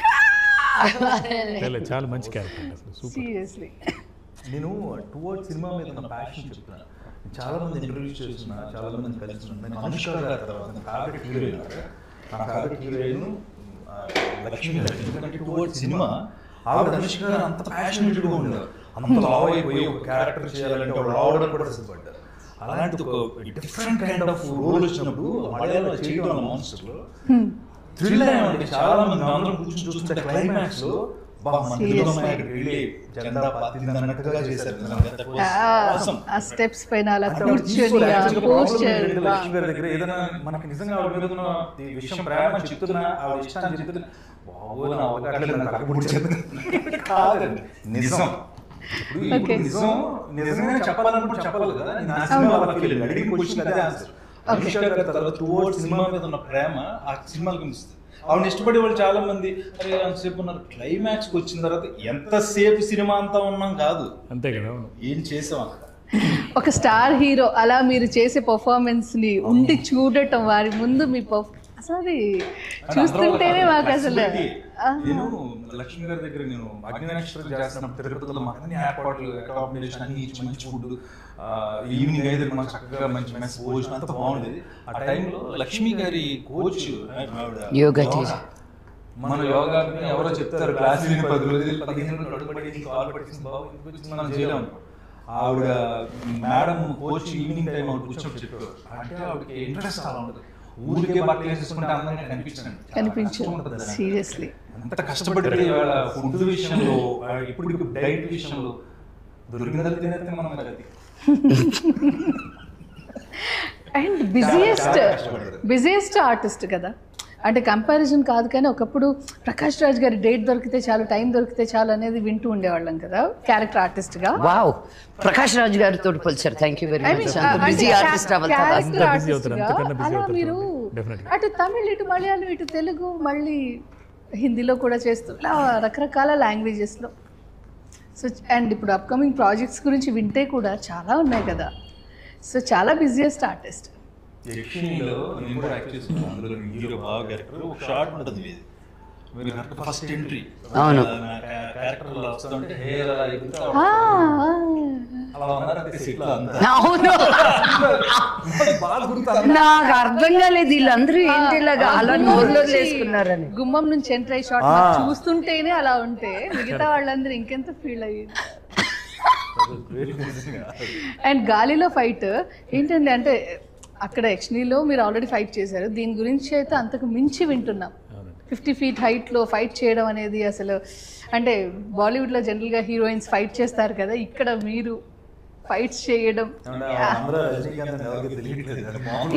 చాలా చాలా మంచి క్యారెక్టర్ అసలు సూపర్ సీరియస్లీ నేను టువర్డ్ సినిమా మీద ఉన్న ప్యాషన్ చెప్తున్నాను చాలా మంది ఇంటర్వ్యూస్ చేస్తున్నా చాలా మంది కలిసి నేను అనుష్క గారి తర్వాత నా ఫేవరెట్ హీరోయిన్ నా ఫేవరెట్ హీరోయిన్ లక్ష్మి గారు ఎందుకంటే టువర్డ్ సినిమా ఆవిడ అనుష్క గారు అంత ప్యాషనెట్గా ఉండేవారు అంత లావ్ అయిపోయి ఒక క్యారెక్టర్ చేయాలంటే ఆవిడ రావడం కూడా సిద్ధపడ్డారు అలాంటి ఒక డిఫరెంట్ కైండ్ ఆఫ్ రోల్ వచ్చినప్పుడు మలయాళంలో చేయడం మాన్స్టర్లో థ్రిల్ అయ్యామండి చాలా మంది అందరం కూర్చొని చూస్తుంటే క్లైమాక్స్ లో బా మన తెలుగు అమ్మాయి అక్కడికి వెళ్ళి జెండా పాతింది అన్నట్టుగా చేశారు నిజంగా. That was awesome. ఆ స్టెప్స్ పైన అలా అంటే ఆవిడ కూర్చొని తీసుకోలేదు. ఆ Actually problem పోస్టర్ ఏంటంటే లక్ష్మి గారి దగ్గర ఏదైనా మనకి నిజంగా ఆవిడ మీద ఉన్న ఈ విషయం ప్రేమ చెప్తున్నా ఆవిడ ఇష్టాన్ని చెప్తున్నా బాబోయ్ నా అవకాశం నాకు అక్కడికి చెప్తున్నా కాదండి నిజం ఇప్పుడు ఇప్పుడు Okay. నిజం నిజంగానే చెప్పాలనుకుంటే చెప్పాలి కదా నేను ఆ సినిమా వాళ్ళకి వెళ్ళి అడిగిన క్వశ్చన్ అదే ఆన్సర్ అనుష్క గారి తర్వాత టువర్డ్ సినిమా మీద ఉన్న ప్రేమ ఆ సినిమాకి కనిపిస్తుంది ఆవిడ ఇష్టపడే వాళ్ళు చాలా మంది అరే అంతసేపు ఉన్నారు క్లైమాక్స్ కి వచ్చిన తర్వాత ఎంతసేపు సినిమా అంతా ఉన్నాం కాదు అంతే కదా అవును ఏం చేసాం అక్కడ ఒక స్టార్ హీరో అలా మీరు చేసే పర్ఫార్మెన్స్ ని ఉండి చూడటం వారి ముందు మీ పర్ఫ్ అసలు అది చూస్తుంటేనే మాకు అసలు ఆ, నేను లక్ష్మి గారి దగ్గర నేను అగ్నినక్షత్రం చేస్తున్నప్పుడు తిరుపతిలో మాకు అన్ని ఏర్పాట్లు అకామిడేషన్ అన్ని ఇచ్చి మంచి ఫుడ్ ఈవినింగ్ అయితే మనకు చక్కగా మంచి మెస్ భోజనం అంతా బాగుండేది ఆ టైంలో లక్ష్మి గారి కోచ్ యోగా teacher. మన యోగా ఎవరో చెప్తారు క్లాస్ విని పది రోజులు పదిహేను రోజులు అడుగుపడి కాల్ పట్టింది బాబు ఎందుకు వచ్చింది మనం చేయలేము ఆవిడ మేడం కోచ్ ఈవినింగ్ టైం ఆవిడ కూర్చొని చెప్పారు అంటే ఆవిడకి ఇంట్రెస్ట్ అలా ఉండదు ఊరికే బట్టలు వేసేసుకుంటే అందంగా కనిపించండి కనిపించదు సీరియస్లీ ఎంత కష్టపడితే ఇవాళ ఫుడ్ విషయంలో ఆ, ఇప్పుడు ఇప్పుడు డైట్ విషయంలో దొరికిందని తినేస్తే మనం మరి అది అండ్ బిజియెస్ట్ చాలా కష్టపడ్డారు. బిజియెస్ట్ ఆర్టిస్ట్ కదా అంటే కంపారిజన్ కాదు కానీ ఒకప్పుడు ప్రకాష్ రాజ్ గారి డేట్ దొరికితే చాలు టైం దొరికితే చాలు అనేది వింటూ ఉండేవాళ్ళం కదా క్యారెక్టర్ ఆర్టిస్ట్ గా వావ్ ప్రకాష్ రాజ్ గారితో పోల్చారు thank you very I much mean, అంత అంటే బిజీ ca- ఆర్టిస్ట్ అవ్వాలి character అంత busy artist అవుతారు, గా అంతకన్నా busy అలా అవుతారు మీరు చూడండి, definitely. అటు తమిళ్ ఇటు మలయాళం ఇటు తెలుగు మళ్ళీ హిందీలో కూడా చేస్తూ ఇలా రకరకాల లాంగ్వేజెస్లో సో అండ్ ఇప్పుడు అప్కమింగ్ ప్రాజెక్ట్స్ గురించి వింటే కూడా చాలా ఉన్నాయి కదా సో చాలా బిజియెస్ట్ ఆర్టిస్ట్ యక్షిణిలో నేను కూడా యాక్ట్ చేస్తున్నాను అందులో హీరో బాగా క్యారెక్టర్ ఒక షార్ట్ ఉంటుంది మీది మీరు కరెక్ట్ ఫస్ట్ ఎంట్రీ అవును. క్యారెక్టర్ వస్తుంటే హెయిర్ అలా ఎగురుతా ఆ, ఉంటుంది. అలా ఉన్నారంటే సెట్లో అంతా అవును బాగా గుర్తు నాకు అర్థం కాలేదు వీళ్ళందరూ ఏంటి ఇలాగా అలా నోరులో వేసుకున్నారని గుమ్మం నుంచి ఎంటర్ అయ్యి షాట్ చూస్తుంటేనే అలా ఉంటే మిగతా వాళ్ళందరూ ఇంకెంత ఫీల్ అయ్యింది అండ్ గాలిలో ఫైట్ ఏంటండి అంటే అక్కడ యక్షనీలో మీరు ఆల్రెడీ ఫైట్ చేశారు దీని గురించి అయితే అంతకు మించి వింటున్నాం ఫిఫ్టీ ఫీట్ హైట్లో ఫైట్ చేయడం అనేది అసలు అంటే బాలీవుడ్లో జనరల్గా హీరోయిన్స్ ఫైట్ చేస్తారు కదా ఇక్కడ మీరు ఫైట్స్ చేయడం అందరూ రజనీకాంత్ అని ఎవరికి తెలియట్లేదు అది మామూలు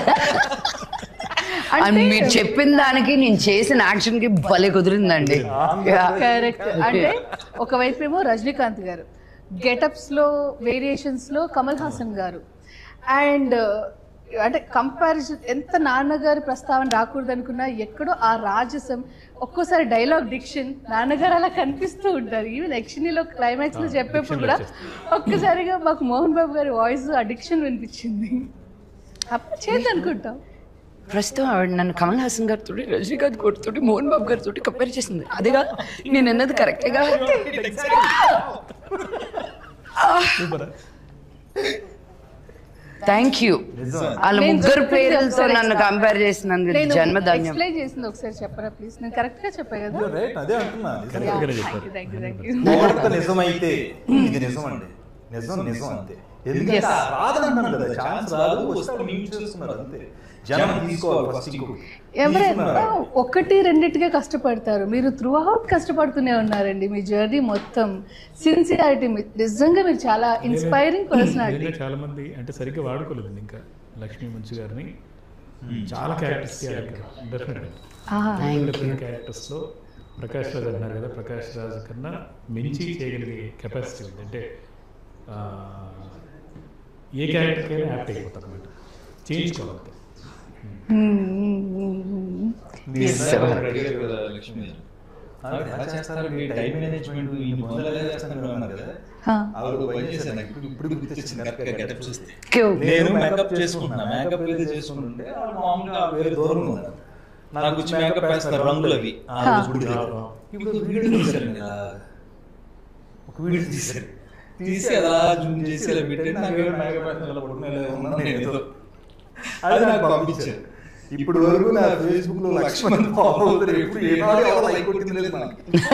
అండ్ మీరు చెప్పిన దానికి నేను చేసిన యాక్షన్ కి భలే కుదిరిందండి Yeah. కరెక్ట్ అంటే ఒకవైపు ఏమో రజనీకాంత్ గారు గెటప్స్ లో వేరియేషన్స్ లో కమల్ హాసన్ గారు అండ్ అంటే కంపారిజన్ ఎంత నాన్నగారి ప్రస్తావన రాకూడదు అనుకున్నా ఎక్కడో ఆ రాజసం ఒక్కోసారి డైలాగ్ డిక్షన్ నాన్నగారు అలా కనిపిస్తూ ఉంటారు ఈవెన్ యక్షిణిలో క్లైమాక్స్ లో చెప్పేప్పుడు కూడా ఒక్కసారిగా మాకు మోహన్ బాబు గారి వాయిస్ అడిక్షన్ వినిపించింది అప్పుడు చేద్దాం అనుకుంటాం ప్రస్తుతం ఆవిడ నన్ను కమల్ హాసన్ గారితో రజనీకాంత్ గారితో మోహన్ బాబు గారితో కంపేర్ చేసింది అదేగా నేను అన్నది కరెక్టేగా థ్యాంక్ యూ వాళ్ళ నేను ముగ్గురు చెప్పింది పేర్లతో ఒకసారి నన్ను explain- కంపేర్ చేసినందుకు నేను జన్మధాన్యం ఎక్స్ప్లెయిన్ చేసింది ఒకసారి చెప్పరా ప్లీజ్ నేను కరెక్ట్ గా చెప్పా కదా రైట్ అదే అంటున్నా నిజం. కరెక్ట్గానే చెప్పారు థ్యాంక్ యూ థ్యాంక్ యూ కోరిక నిజమైతే ఇది నిజం అండి నిజం నిజం అంతే ఎందుకంటే రాదంటున్నాను కదా ఛాన్స్ రాదు వస్తే మీరు చూస్తున్నారు అంతే జనం తీసుకోవాలి ఫస్ట్ ఇంకొకటి ఎవరైనా తీసుకున్నారు. ఒకటి రెండిటిగా కష్టపడతారు మీరు త్రూ అవుట్ కష్టపడుతూనే ఉన్నారండి మీ జర్నీ మొత్తం సిన్సియారిటీ నిజంగా మీరు చాలా ఇన్స్పైరింగ్ పర్సనాలిటీ నిజంగా చాలా మంది అంటే సరిగ్గా వాడుకోలేదు ఇంకా లక్ష్మీ మంచు గారిని చాలా క్యారెక్టర్స్ డెఫినెట్ డిఫరెంట్ క్యారెక్టర్స్ లో ప్రకాష్ రాజ్ అన్నారు కదా ప్రకాష్ రాజ్ కన్నా మించి చేయగలిగే కెపాసిటీ ఉంది అంటే ఆ, ఏ క్యారెక్టర్కైనా యాప్ట్ అయిపోతారు అనమాట చేయించుకోవాలి మీరు ఇందాక అడిగారు కదా లక్ష్మి గారు. ఆవిడ ఎలా చేస్తారు మీ టైం మేనేజ్మెంట్ ఈ మొదలు ఎలా చేస్తారు మీరు అన్నారు కదా ఆవిడ పని చేశారు నాకు ఇప్పుడు ఇప్పుడు గుర్తొచ్చింది కరెక్ట్గా గెటప్ చూస్తే నేను మేకప్ చేసుకుంటున్నా మేకప్ ఏదో చేసుకుంటుంటే ఆవిడ మామూలుగా వేరే దూరంగా ఉన్నారు నాకు వచ్చి మేకప్ వేస్తారు రంగులు అవి ఆ రోజు గుడి దగ్గర. ఇప్పుడు ఒక వీడియో తీశారు ఇలా ఒక వీడియో తీశారు తీసి అలా జూమ్ చేసి ఇలా పెట్టి నాకు ఏదో మేకప్ వేస్తారు ఇలా పట్టుకుని ఇలా ఉన్నాను నేను ఏదో అది నాకు పంపించారు ఇప్పుడు వరకు నా ఫేస్బుక్ లో లక్ష మంది ఫాలో అవుతారు ఎప్పుడు ఏనాడు ఎవరు లైక్ కొట్టింది లేదు నాకు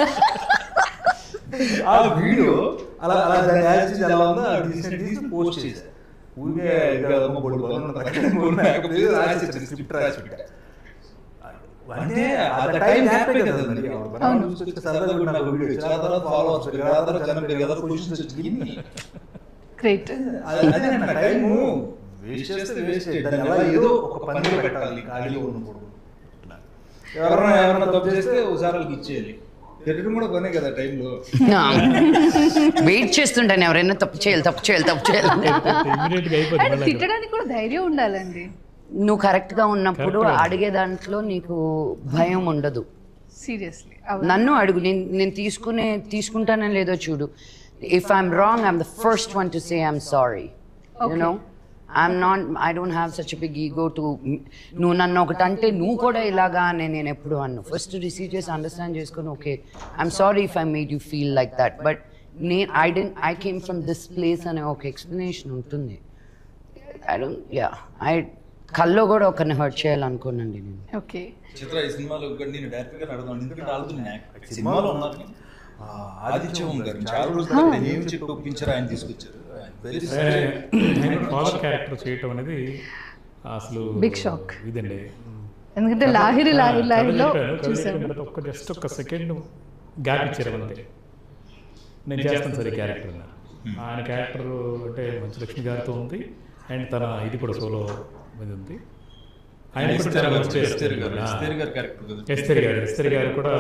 ఆ వీడియో అలా అలా దాన్ని యాడ్ చేసి ఎలా ఉందో అది తీసి తీసి పోస్ట్ చేశారు ఊరికే ఇది కదమ్మా బోర్డు బాగుంది అక్కడ మూడు మేకప్ లేదు రాసి స్క్రిప్ట్ రాసి పెట్టా అంటే ఆ టైం హ్యాపీ కదా మరి ఆవిడ బనానా చూసి వచ్చి సరదాగా కూడా నాకు వీడియో ఇచ్చారు ఆ తర్వాత ఫాలో అవ్వచ్చు ఆ తర్వాత జనం పెరిగి కదా పొజిషన్స్ వచ్చింది గ్రేట్ అది- అదే అన్న టైము వేస్ట్ చేస్తే వేస్ట్ దాన్ని ఎలా ఏదో ఒక పనిలో పెట్టాలి ఖాళీగా ఉన్నప్పుడు ఇట్లా. ఎవరైనా ఎవరైనా తప్పు చేస్తే ఒకసారి వాళ్ళకి ఇచ్చేయాలి తిట్టడం కూడా పనే కదా టైంలో వెయిట్ చేస్తుంటాను ఎవరైనా తప్పు చేయాలి తప్పు చేయాలి తప్పు చేయాలి ఇమీడియట్ గా అయిపోతుంది అండ్ మళ్ళీ తిట్టడానికి కూడా ధైర్యం ఉండాలండి నువ్వు కరెక్ట్ గా ఉన్నప్పుడు Correct గా. అడిగే దాంట్లో నీకు భయం ఉండదు సీరియస్లీ నన్ను అడుగు నేను నేను తీసుకునే తీసుకుంటానో లేదో చూడు if I'm wrong I'm the first one to say I'm sorry you Okay. No I'm not I don't have such big ego to నువ్వు నన్ను ఒకటి అంటే నువ్వు కూడా ఇలాగా అని నేను ఎప్పుడు అన్ను ఫస్ట్ రిసీవ్ చేసి అండర్స్టాండ్ చేసుకుని okay I'm sorry if I made you feel like that but నేను I didn't I came from this place అనే ఒక ఎక్స్ప్లెనేషన్ ఉంటుంది ఐ డోంట్ యా ఐ కల్లో కూడా ఒకరిని హర్ట్ చేయాలనుకోనండి నేను ఓకే చిత్ర ఈ సినిమాలో ఒకటి నేను డైరెక్టర్ గారు అడుగుతాను ఎందుకంటే ఆడుతున్నాను సినిమాలో ఉన్నారు ఆ, ఆదిత్యం గారు చాలా రోజులు నేను ఏమి చెప్పి ఒప్పించారు ఆయన తీసుకొచ్చారు వెరీ ఫాదర్ క్యారెక్టర్ చేయటం అనేది అసలు Big shock. ఇదండి ఎందుకంటే లాహిరి లాహిరి లాహిరిలో చూసాను చూసాను ఒక్క జస్ట్ ఒక సెకండ్ గ్యాప్ ఇచ్చారు అంతే నేను చేస్తాను సరే క్యారెక్టర్ అన్నారు ఆయన క్యారెక్టర్ అంటే మంచు లక్ష్మి గారితో ఉంది అండ్ తన ఇది కూడా సోలో ఇది ఉంది ఆయన కూడా చాలా మంచి ఎస్తేర్ గారు చేస్తారు. ఎస్తేర్ గారు క్యారెక్టర్ కదా ఎస్తరి గారు ఎస్తరి గారు కూడా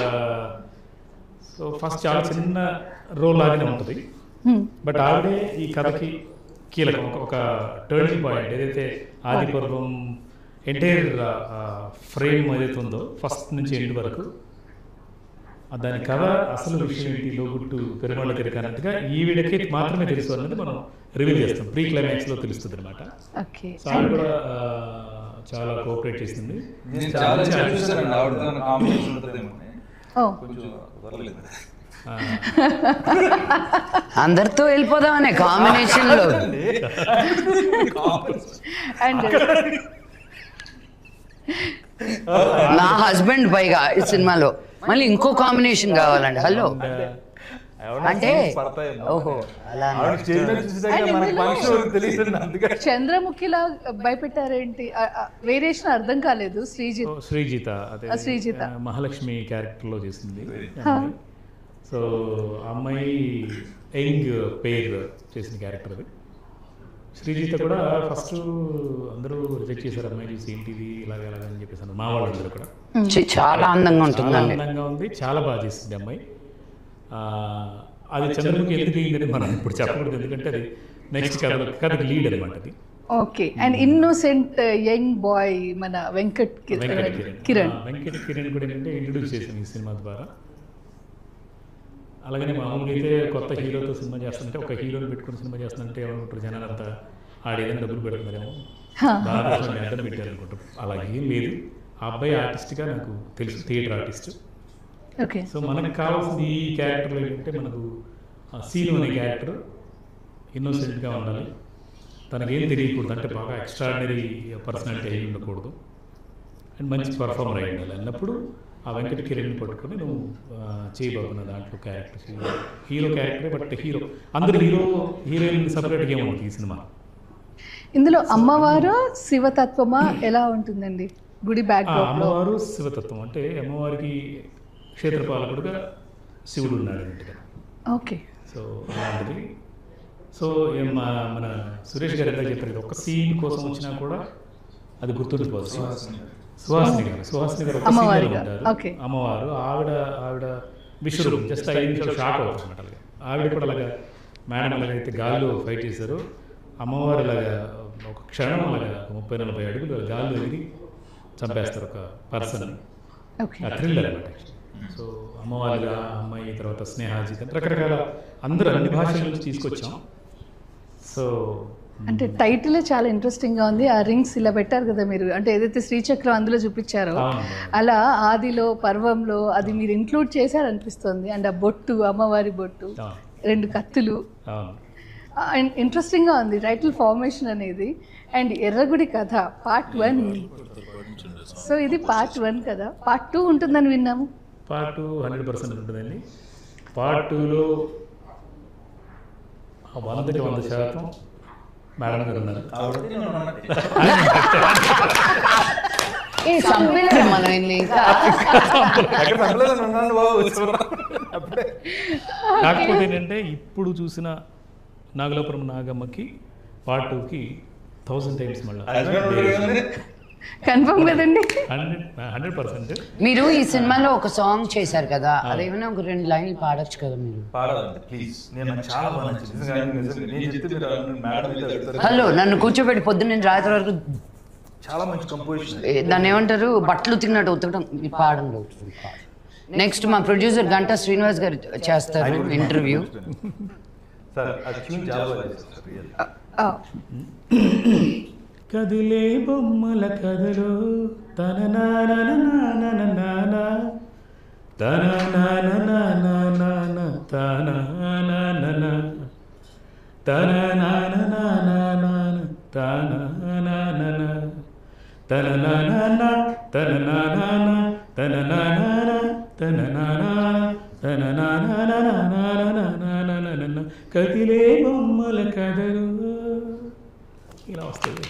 సో ఫస్ట్ చాలా చిన్న రోల్ లాగానే ఉంటుంది బట్ ఆవిడే ఈ కథకి కీలకం ఒక- ఒక టర్నింగ్ పాయింట్ ఏదైతే ఆది పర్వం ఎంటైర్ ఫ్రేమ్ ఏదైతే ఉందో ఫస్ట్ నుంచి ఎండ్ వరకు ఆ దాని కథ అసలు విషయం ఏంటి లోగుట్టు పెరుమాళ్ళ తిరిగి అన్నట్టుగా ఈవిడకి మాత్రమే తెలుసు అన్నది మనం రివీల్ చేస్తాం ప్రీ క్లైమాక్స్ లో తెలుస్తుంది అనమాట ఓకే సో ఆవిడ కూడా ఆ, చాలా కోఆపరేట్ చేసింది నేను చాలా చాలా చూసానండి ఆవిడ కాంబినేషన్ ఉంటుందేమో ఓ కొంచెం కుదరలేదు ఆ, అందరితో వెళ్ళిపోదామనే కాంబినేషన్ లో అండ్ నా హస్బెండ్ పైగా ఈ సినిమాలో మళ్ళీ ఇంకో కాంబినేషన్ కావాలండి హలో అంటే ఓహో అలా ఆవిడ స్టేజ్ మీద చూసాక And మనకి ఇందులో- ఫంక్షన్ తెలియదు అందుకని చంద్రముఖిలా భయపెట్టారేంటి వేరియేషన్ అర్థం కాలేదు శ్రీజిత్ సో శ్రీజిత అదే ఆ, శ్రీజిత. ఆ, మహాలక్ష్మి క్యారెక్టర్లో చేసింది హా. సో ఆ అమ్మాయి యంగ్ పేర్ చేసిన క్యారెక్టర్ అది శ్రీజిత కూడా ఫస్ట్ అందరూ రిజెక్ట్ చేశారు అమ్మాయి చూసి ఏంటిది ఇలాగ ఇలాగ అని చెప్పేసి అన్నారు. మా వాళ్ళందరూ కూడా చి- చాలా అందంగా చాలా ఉంటుందండి అందంగా ఉంది చాలా బాగా చేసింది అమ్మాయి ఆ, అది చంద్రముఖి ఎందుకు అయిందని మనం ఇప్పుడు చెప్పకూడదు ఎందుకంటే అది నెక్స్ట్ కథ కథకి లీడ్ అనమాట అది okay and innocent young boy మన వెంకట్ కి- వెంకట కిరణ్ కిరణ్ ఆ, వెంకట కిరణ్ కూడా ఏంటంటే ఇంట్రొడ్యూస్ చేశాను ఈ సినిమా ద్వారా అలాగనే మామూలుగా అయితే కొత్త హీరోతో సినిమా చేస్తుంటే ఒక హీరోని పెట్టుకుని సినిమా చేస్తుంటే ఏమనుకుంటారు జనాలు అంతా ఆడేదైనా డబ్బులు పెడుతున్నారేమో హా. దాదాపు అడ్డం పెట్టారు అనుకుంటారు అలాగే ఏం లేదు ఆ అబ్బాయి ఆర్టిస్ట్గా నాకు తెలుసు థియేటర్ ఆర్టిస్ట్ ఓకే సో మనకు కావాల్సింది ఈ క్యారెక్టర్లో ఏంటంటే మనకు ఆ సీను అనే క్యారెక్టర్ ఇన్నోసెంట్గా ఉండాలి తనకి ఏం తెలియకూడదు అంటే బాగా ఎక్స్ట్రాడినరీ పర్సనాలిటీ అయి ఉండకూడదు అండ్ మంచి పర్ఫార్మర్ అయి ఉండాలి అన్నప్పుడు ఆ వెంకట కిరణ్ పట్టుకొని నువ్వు ఆ, చేయబోతున్న దాంట్లో క్యారెక్టర్ హీరో క్యారెక్టరే బట్ హీరో అందరు హీరో హీరోయిన్ సపరేట్గా ఏముంటుంది ఈ సినిమా ఇందులో అమ్మవారు శివతత్వమా ఎలా ఉంటుందండి గుడి ఆ, బ్యాక్ డ్రాప్ లో అమ్మవారు శివతత్వం అంటే అమ్మవారికి క్షేత్రపాలకుడుగా శివుడు ఉన్నాడు అన్నట్టుగా ఓకే సో అలాంటిది సో ఏం మా- మన సురేష్ గారు ఎంత చెప్పారు కదా, ఒక సీన్ కోసం వచ్చినా కూడా అది గుర్తుండిపోతుంది సుహాసిని గారు సుహాసిని గారు ఒక అమ్మవారి scene లో గారు, ఉంటారు. okay. అమ్మవారు ఆవిడ ఆవిడ విశ్వరూపం జస్ట్ ఐదు నిమిషాలు షాక్ అవుతుంది అనమాట అలాగా ఆవిడ కూడా అలాగా మేడం అలాగైతే గాల్లో ఫైట్ చేశారు అమ్మవారు అలాగా ఒక క్షణం అలాగా ఒక ముప్పై నలభై అడుగులు గాల్లో ఎగిరి చంపేస్తారు ఒక పర్సన్ ఓకే ఆ థ్రిల్లర్ అనమాట సో అమ్మవారిగా అమ్మాయి తర్వాత స్నేహాజిత్ అంటే రకరకాల అందరూ అన్ని భాషల నుంచి తీసుకొచ్చాం సో అంటే టైటిల్ చాలా ఇంట్రెస్టింగ్ గా ఉంది ఆ రింగ్స్ ఇలా పెట్టారు కదా మీరు అంటే ఏదైతే శ్రీచక్రం అందులో చూపించారో అవును. అలా ఆదిలో పర్వంలో అది మీరు ఇంక్లూడ్ చేశారనిపిస్తుంది అండ్ ఆ బొట్టు అమ్మవారి బొట్టు అవును. రెండు కత్తులు అవును అండ్ ఇంట్రెస్టింగ్ గా ఉంది టైటిల్ ఫార్మేషన్ అనేది అండ్ ఎర్రగుడి కథ పార్ట్ వన్ సో ఇది పార్ట్ వన్ కదా పార్ట్ టూ ఉంటుందని విన్నాము పార్ట్ టూ హండ్రెడ్ పర్సెంట్ ఉంటుందండి పార్ట్ టూలో వందకి వంద శాతం మేడం గారు ఉన్నారు ఆవిడ నేను ఉన్నట్టే. ఏ చంపేలేదు మనం ఇన్ని ఇంకా ఎక్కడ తప్పలేదని ఉన్నాను బాబు చూడరా. అప్పుడే కాకపోతే ఏంటంటే ఇప్పుడు చూసిన నాగలాపురం నాగమ్మకి పార్ట్ టూకి థౌసండ్ టైమ్స్ మళ్ళీ హస్బెండ్ ఉన్నాడు కదండి. కన్ఫర్మ్ కదండి హండ్రెడ్ హండ్రెడ్ పర్సెంట్ మీరు ఈ సినిమాలో ఒక సాంగ్ చేశారు కదా అదేమైనా ఒక రెండు లైన్లు పాడొచ్చు కదా మీరు పాడాలండి ప్లీజ్ నేను నాకు చాలా బాగా నచ్చింది నిజంగా నిజంగా నేను చెప్తే మీరు అన్నారు, మేడం అయితే అడుగుతారు హలో నన్ను కూర్చోబెట్టి పొద్దున్న నేను రాత్రి వరకు చాలా మంచి కంపోజిషన్ ఏ, దాన్ని ఏమంటారు బట్టలు ఉతికినట్టు ఉతకడం ఈ పాడంలో నెక్స్ట్ మా ప్రొడ్యూసర్ గంటా శ్రీనివాస్ గారు చేస్తారు ఇంటర్వ్యూ సార్ అది ట్యూన్ చాలా బాగా చేస్తారు సార్ రియల్ ఆ, కదిలే బొమ్మల కథలో తన నాన నాన నాన తన నాన నాన నాన తన నాన తన నాన నాన నాన తన నాన తన నాన తన నాన తన నాన తన నాన తన నాన కదిలే బొమ్మల కథలు ఇలా వస్తుంది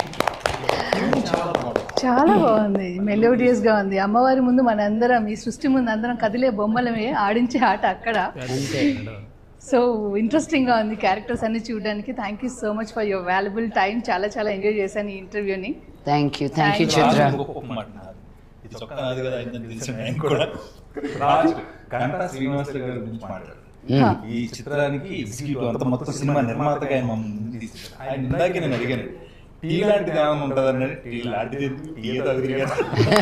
చాలా బాగుంది మెలోడియస్ గా ఉంది అమ్మవారి ముందు మనందరం ఈ సృష్టి ముందు అందరం కదిలే బొమ్మలమే ఆడించే ఆట అక్కడ అంతే సో ఇంట్రెస్టింగ్ గా ఉంది క్యారెక్టర్స్ అన్ని చూడడానికి thank you so much for your valuable time చాలా చాలా ఎంజాయ్ చేశాను ఈ ఇంటర్వ్యూని thank you thank you Chitra ఇంకొక మాట నాది. ఇది చొక్కా నాది కదా అయిందని తెలిసిన ఆయన కూడా రాజు గంటా శ్రీనివాస్ గారి గురించి మాట్లాడారు ఈ చిత్రానికి ఎగ్జిక్యూటివ్ అంత మొత్తం సినిమా నిర్మాతగా ఆయన మమ్మల్ని తీశారు. ఆయన ఇందాక నేను అడిగాను టీ లాంటిది ఏమైనా ఉంటుందని టీ లాంటిది ఎందుకు? టీ ఏదో అడిగాను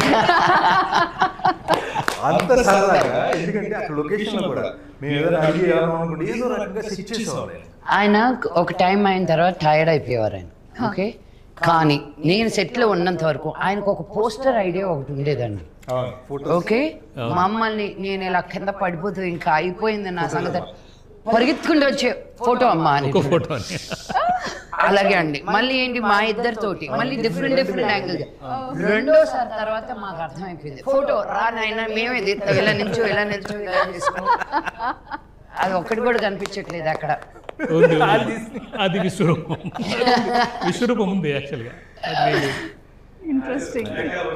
అంత సరదాగా ఎందుకంటే అక్కడ లొకేషన్ లో కూడా మేము ఏదైనా అడిగి అనుకుంటే ఏదో రకంగా సెట్ చేసేవాళ్ళు ఆయన. ఆయన ఒక టైం అయిన తర్వాత టైర్డ్ అయిపోయేవారు ఆయన ఓకే కానీ నేను సెట్లో ఉన్నంత వరకు ఆయనకు ఒక పోస్టర్ ఐడియా ఒకటి ఉండేదండి ఓకే మమ్మల్ని నేను ఇలా కింద పడిపోతుంది ఇంకా అయిపోయింది నా సంగతి పరిగెత్తుకుంటూ వచ్చే ఫోటో అమ్మా అని ఒక ఫోటో అని అలాగే అండి మళ్ళీ ఏంటి మా ఇద్దరితోటి మళ్ళీ డిఫరెంట్ డిఫరెంట్ యాంగిల్ రెండోసారి తర్వాత మాకు అర్థమైపోయింది ఫోటో రా నాయన మేమే తీస్తాం ఇలా నిల్చో ఇలా నిల్చో ఇలా చేసుకో అది ఒక్కటి కూడా కనిపించట్లేదు అక్కడ ఉంది, ఉంది. అది విశ్వరూపం విశ్వరూపం ఉంది యాక్చువల్గా అది లేదు. ఇంట్రెస్టింగ్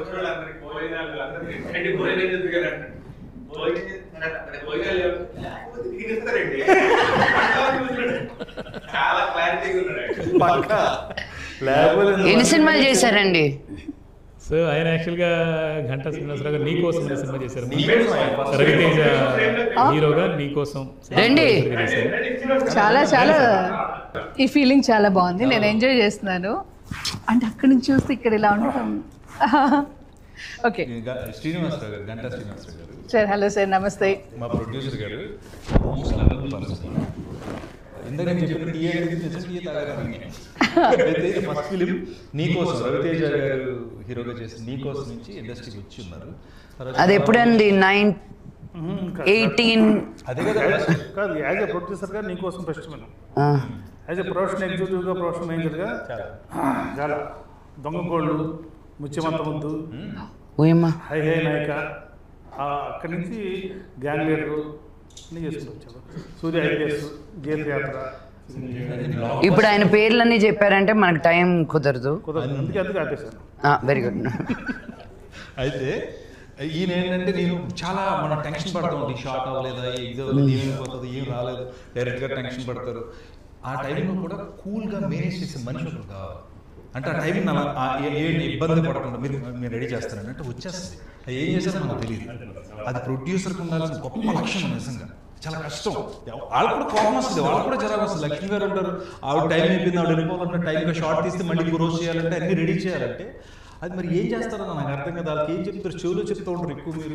చాలా క్లారిటీగా ఉన్నాడు లేకపోతే ఎన్ని సినిమాలు చేశారండి సో ఆయన యాక్చువల్గా ఘంటా శ్రీనివాసరావు గారు నీ కోసం అనే సినిమా చేశారు నీకోసం ఆయన first రవితేజ హీరోగా నీ కోసం రండి. చాలా చాలా ఈ ఫీలింగ్ చాలా బాగుంది నేను ఎంజాయ్ చేస్తున్నాను అంటే అక్కడి నుంచి చూస్తే ఇక్కడ ఇలా ఉండటం ఓకే గ- శ్రీనివాసరావు గారు గంటా శ్రీనివాసరావు గారు సార్ హలో సార్ నమస్తే మా ప్రొడ్యూసర్ గారు మోస్ట్ లవబుల్ పర్సన్ ఇందాక నేను చెప్పిన టీ అనేది నిజం టీ తాగారని అయితే ఫస్ట్ ఫిలిం నీకోసం రవితేజ గారు హీరోగా చేసిన నీకోసం నుంచి ఇండస్ట్రీకి వచ్చి ఉన్నారు తర్వాత అది ఎప్పుడండి నైన్ ఎయిటీన్ అదే కదా కాదు యాజ్ ఎ ప్రొడ్యూసర్గా నీకోసం ఫస్ట్ మనం యాజ్ ఎ ప్రొఫెషనల్ ఎగ్జిక్యూటివ్గా ప్రొఫెషనల్ మేనేజర్గా చాలా దొంగ కోళ్ళు ముత్యమంత ముద్దు ఓయమ్మా హై హై నాయక ఆ, అక్కడి నుంచి గ్యాంగ్ లీడరు అన్నీ చేసుకుంటూ వచ్చారు సూర్య ఐపీఎస్ జేంద్ర యాత్ర ఇప్పుడు ఆయన పేర్లన్నీ చెప్పారంటే మనకు టైం కుదరదు కుదరదు అందుకే అందుకే ఆపేశాను వెరీ గుడ్ అయితే ఈయన ఏంటంటే నేను చాలా మనం టెన్షన్ పడతా ఉంటాం షార్ట్ అవ్వలేదా ఎగ్జామ్ అవ్వలేదు ఏమైపోతుంది ఏం రాలేదు డైరెక్ట్గా టెన్షన్ పడతారు ఆ టైంలో కూడా కూల్గా మేనేజ్ చేసే మనిషి ఒకరు కావాలి అంటే ఆ టైం అలా ఆ ఏ- ఏ ఇబ్బంది పడకుండా మీరు మీరు రెడీ చేస్తారని అంటే వచ్చేస్తుంది అది ఏం చేస్తారో మనకు తెలియదు అది ప్రొడ్యూసర్కి ఉండాల్సిన గొప్ప లక్ష్యం నిజంగా చాలా కష్టం వాళ్ళకు కూడా కోపం వస్తుంది వాళ్ళకు కూడా జరగ వస్తుంది లక్ష్మి గారు ఉంటారు ఆవిడ టైం అయిపోయింది ఆవిడ వెళ్ళిపోవాలంటే టైంగా షార్ట్ తీస్తే మళ్ళీ ఇంకో రోజు చేయాలంటే అన్ని రెడీ చేయాలంటే అది మరి ఏం చేస్తారో నాకు అర్థం కదా వాళ్ళకి ఏం చెప్తారు చెవులో చెప్తూ ఉంటారు ఎక్కువ మీరు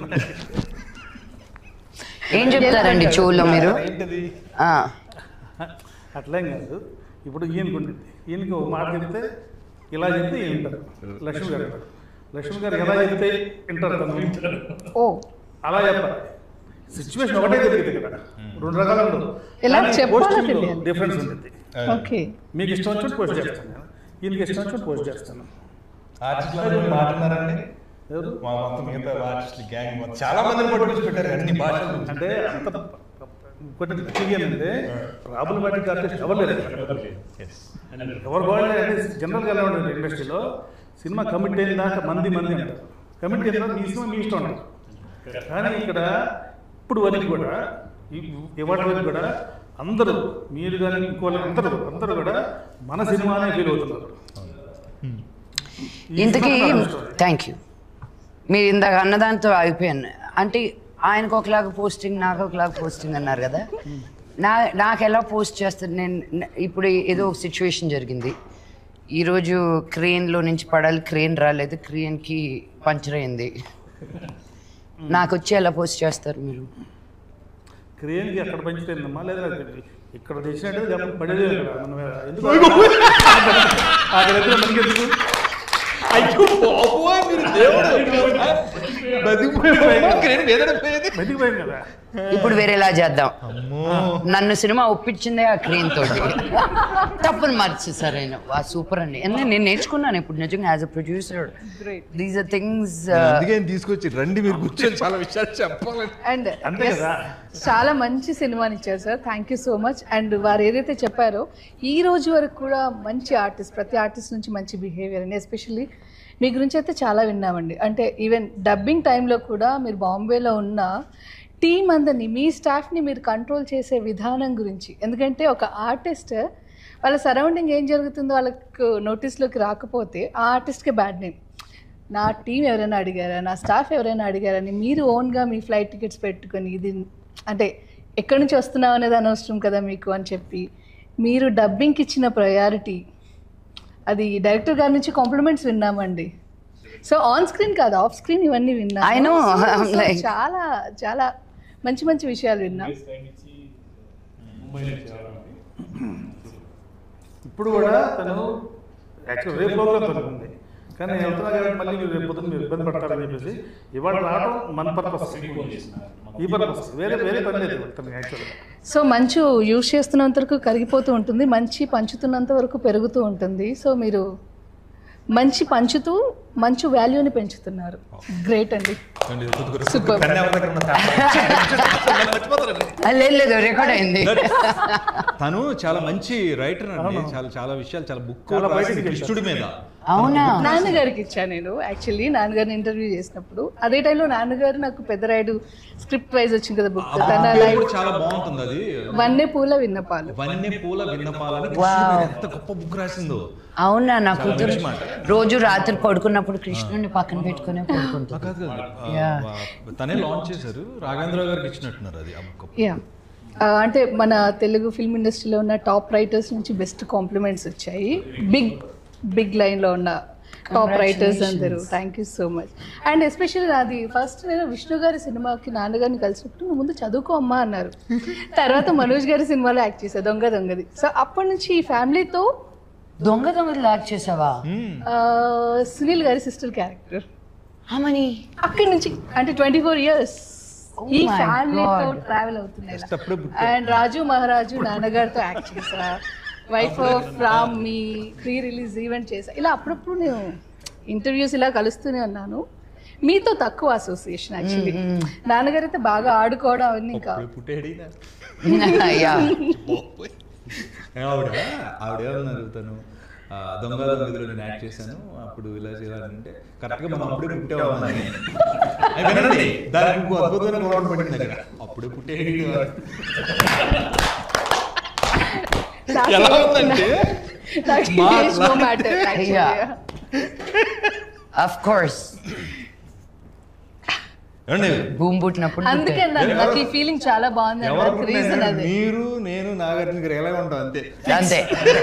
ఏం చెప్తారండి చెవుల్లో మీరు ఏంటది ఆ, అట్లేం కాదు ఇప్పుడు ఈయనకు ఉండింది ఈయనకి ఒక మాట చెప్తే ఇలా చెప్తే ఈయన వింటారు లక్ష్మి గారు అంటారు. లక్ష్మి గారు ఎలా చెప్తే వింటారు తను ఓ అలా చెప్పాలి సిచ్యువేషన్ ఒకటే జరిగింది ఇక్కడ రెండు రకాలు ఉండదు ఎలా కానీ చెప్పాలో posting లో తెలియాలి. డిఫరెన్స్ ఉంటుంది ఓకే మీకు ఇష్టం వచ్చినట్టు పోస్ట్ చేస్తాను నేను. ఈయనకి ఇష్టం వచ్చినట్టు పోస్ట్ చేస్తాను ఆర్టిస్టులు మాట్లాడారండి ఎవరు మా మొత్తం మిగతా ఆర్టిస్టులు గ్యాంగ్ మొత్తం చాలా మందిని పట్టుకొచ్చి పెట్టారు అన్ని భాషలు అంటే అంత కొన్ని ఏంటంటే ప్రాబ్లమాటిక్ ఆర్టిస్ట్ ఎవరు లేరు ఎవరు వాళ్ళు జనరల్గా ఎలా ఉంటుంది ఇండస్ట్రీలో సినిమా కమిట్ అయిన దాకా మంది మంది అంటారు కమిట్ అయిన తర్వాత మీ సినిమా మీ ఇష్టం అంటారు కానీ ఇక్కడ ఇప్పుడు వరకు కూడా ఈ- ఇవాటి వరకు కూడా అందరూ మీరు కానీ ఇంకోళ్ళు అందరూ అందరూ కూడా మన సినిమానే ఫీల్ అవుతున్నారు ఈ ఇంతకీ సినిమా నా story. థ్యాంక్ యూ మీరు ఇందాక అన్నదాంతో అయిపోయాను అంటే ఆయనకు ఒకలాగా పోస్టింగ్ నాకు ఒకలాగా పోస్టింగ్ అన్నారు కదా నా నాకు ఎలా పోస్ట్ చేస్తారు నేను న- ఇప్పుడు ఏదో ఒక సిచ్యువేషన్ జరిగింది ఈరోజు క్రెయిన్లో నుంచి పడాలి క్రెయిన్ రాలేదు క్రెయిన్కి పంచర్ అయింది నాకు వచ్చి ఎలా పోస్ట్ చేస్తారు మీరు క్రేన్కి అక్కడ పెంచుతుందమ్మా లేదా ఇక్కడ తెచ్చినట్టు చెప్ప పడేదే ఇక్కడ మన మీద. ఎందుకు ఆ దగ్గర మనకి ఎందుకు అయ్యో బాబోయ్ మీరు దేవుడు బతికిపోయామా? క్రెడిట్ ఏదైనా పోయేది? బతికిపోయాం కదా ఇప్పుడు వేరేలా చేద్దాం అమ్మో నన్ను సినిమా ఒప్పించిందే ఆ క్రెయిన్ తోటి తప్పని మార్చేసారు ఆయన వా సూపర్ అండి అంటే నేను నేర్చుకున్నాను ఇప్పుడు నిజంగా as a producer these are things అందుకే ఆయన తీసుకొచ్చి రండి మీరు కూర్చొని చాలా విషయాలు చెప్పాలని అండ్ అంతే కదా. చాలా మంచి సినిమాని ఇచ్చారు sir thank you so much and వారు ఏదైతే చెప్పారో ఈ రోజు వరకు కూడా మంచి ఆర్టిస్ట్ ప్రతి ఆర్టిస్ట్ నుంచి మంచి బిహేవియర్ అండి ఎస్పెషల్లీ మీ గురించి అయితే చాలా విన్నామండి అంటే ఈవెన్ డబ్బింగ్ టైంలో కూడా మీరు బాంబేలో ఉన్న టీం అందరినీ మీ స్టాఫ్ని మీరు కంట్రోల్ చేసే విధానం గురించి ఎందుకంటే ఒక ఆర్టిస్ట్ వాళ్ళ సరౌండింగ్ ఏం జరుగుతుందో వాళ్ళకు నోటీస్లోకి రాకపోతే ఆ ఆర్టిస్ట్కి బ్యాడ్ నేమ్ నా టీం ఎవరైనా అడిగారా నా స్టాఫ్ ఎవరైనా అడిగారని మీరు ఓన్గా మీ ఫ్లైట్ టికెట్స్ పెట్టుకొని ఇది అంటే ఎక్కడి నుంచి వస్తున్నావు అనేది అనవసరం కదా మీకు అని చెప్పి మీరు డబ్బింగ్కి ఇచ్చిన ప్రయారిటీ అది డైరెక్టర్ గారి నుంచి కాంప్లిమెంట్స్ విన్నామండి సో ఆన్ స్క్రీన్ కాదు ఆఫ్ స్క్రీన్ ఇవన్నీ విన్నాం I know. So, I'm so like- చాలా చాలా మంచి మంచి విషయాలు విన్నాం ముంబై నుంచి రావడానికి ఇప్పుడు కూడా తను యాక్చువల్ రేపు ప్రోగ్రామ్ తనకు ఉంది కానీ నేను వెళ్తున్నా కాబట్టి మళ్ళీ మీరు రేపు పొద్దున్న మీరు ఇబ్బంది పడతారని చెప్పేసి ఇవాళ రావడం మన పర్పస్ ఈ పర్పస్ వేరే వేరే పని లేదు తనకి యాక్చువల్గా సో మంచు యూజ్ చేస్తున్నంత వరకు కరిగిపోతూ ఉంటుంది మంచి పంచుతున్నంత వరకు పెరుగుతూ ఉంటుంది సో మీరు మంచి పంచుతూ మంచు వాల్యూని పెంచుతున్నారు గ్రేట్ అండి Super. పెన్ ఎవరి దగ్గర ఉందో తేపండి. మర్చిపోతారండి. ఆ, లేదు లేదు రికార్డ్ అయింది తను చాలా మంచి రైటర్ అండి చాలా చాలా విషయాలు చాలా బుక్ చాలా బయటికి కృష్ణుడి మీద అవునా నాన్నగారికి ఇచ్చాను నేను యాక్చువల్లీ నాన్నగారిని ఇంటర్వ్యూ చేసినప్పుడు అదే టైంలో నాన్నగారు నాకు పెద్దరాయుడు స్క్రిప్ట్ వైజ్ వచ్చింది కదా బుక్ ఆ తన book పేరు లైఫ్ కూడా చాలా బాగుంటుంది అది వన్నె పూల విన్నపాలు వన్య పూల విన్నపాలని కృష్ణుడి మీద ఎంత గొప్ప బుక్ రాసిందో అవునా నా కూతురు మంచి మాట. రోజు రాత్రి పడుకున్నప్పుడు కృష్ణుని పక్కన పెట్టుకునే పడుకుంటుంది కాదు కాదు ఆ, Yeah. వా- తనే లాంచ్ చేశారు రాఘవేంద్రరావు గారికి ఇచ్చినట్టున్నారు అది ఆ book. యా అంటే మన తెలుగు ఫిల్మ్ ఇండస్ట్రీలో ఉన్న టాప్ రైటర్స్ నుంచి బెస్ట్ కాంప్లిమెంట్స్ వచ్చాయి బిగ్ బిగ్ లైన్లో ఉన్న టాప్ రైటర్స్ అందరూ thank you so much and especially నాది ఫస్ట్ నేను విష్ణు గారి సినిమాకి నాన్నగారిని కలిసినప్పుడు నువ్వు ముందు చదువుకో అమ్మా అన్నారు తర్వాత మనోజ్ గారి సినిమాలో యాక్ట్ చేశా దొంగ దొంగది సో అప్పటి నుంచి ఈ ఫ్యామిలీతో దొంగ దొంగలు లాక్ చేసావా సునీల్ గారి సిస్టర్ క్యారెక్టర్ హమని అక్కడి నుంచి అంటే ట్వంటీ ఫోర్ ఇయర్స్ Oh ఈ my ఫ్యామిలీతో God. ట్రావెల్ అవుతున్నాయి Just అప్పుడే పుట్టారు. అండ్ రాజు మహారాజు నాన్నగారితో యాక్ట్ చేసా వైఫ్ ఆఫ్ రామ్ మీ ప్రీ రిలీజ్ ఈవెంట్ చేసా ఇలా అప్పుడప్పుడు నేను ఇంటర్వ్యూస్ ఇలా కలుస్తూనే ఉన్నాను మీతో తక్కువ అసోసియేషన్ యాక్చువల్లీ నాన్నగారు అయితే బాగా ఆడుకోవడం అవన్నీ ఇంకా అప్పుడే పుట్టేడు ఈయన. యా బాబోయ్. ఆవిడ ఆవిడ ఏమన్నారు తను ఆ, దొంగ దొంగదిలో నేను యాక్ట్ చేశాను అప్పుడు ఇలా చేయాలంటే కరెక్ట్గా మనం అప్పుడే పుట్టేవాళ్ళని వినండి దానికి ఇంకో అద్భుతమైన గౌరవం పడింది అక్కడ అప్పుడే పుట్టేడు ఎలా ఉందంటే మా- మ్యాటర్ Yeah. అఫ్ కోర్స్ ఏమండి భూమి పుట్టినప్పుడు అందుకే అన్నాను నాకు ఈ ఫీలింగ్ చాలా బాగుంది ఎవరు నాకు రీజన్ పుట్టినా అదే మీరు నేను నాగార్జున గారు ఎలా ఉంటాం అంతే అంతే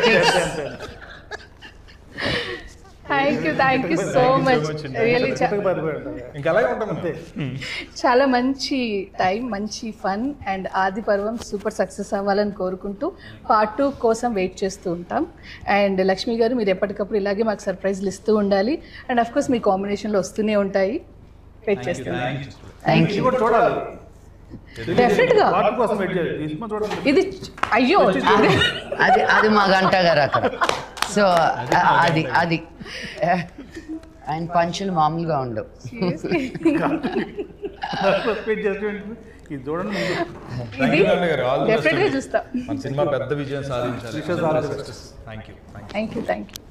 thank you thank you so much really ఇంకా అలాగే ఉంటాం అంతే చాలా మంచి టైం మంచి ఫన్ అండ్ ఆది పర్వం సూపర్ సక్సెస్ అవ్వాలని కోరుకుంటూ పార్ట్ టూ కోసం వెయిట్ చేస్తూ ఉంటాం అండ్ లక్ష్మి గారు మీరు ఎప్పటికప్పుడు ఇలాగే మాకు సర్ప్రైజ్లు ఇస్తూ ఉండాలి అండ్ అఫ్ కోర్స్ మీ కాంబినేషన్లో వస్తూనే ఉంటాయి వెయిట్ చేస్తున్నాం థ్యాంక్ ఇది యూ కూడా చూడాలి డెఫినెట్గా వాటి కోసం వెయిట్ చేయాలి ఈ సినిమా చూడాలి ఇది అయ్యో అది అది మా గంట గారు అక్కడ సో అది అది ఆయన పంచులు మామూలుగా ఉండవు వెయిట్ చేస్తే ఇది చూడండి ముందు ఇది డెఫినెట్గా చూస్తాం మన సినిమా పెద్ద విజయం సాధించాలి విజయం సాధించాలి. Thank you thank you thank you thank you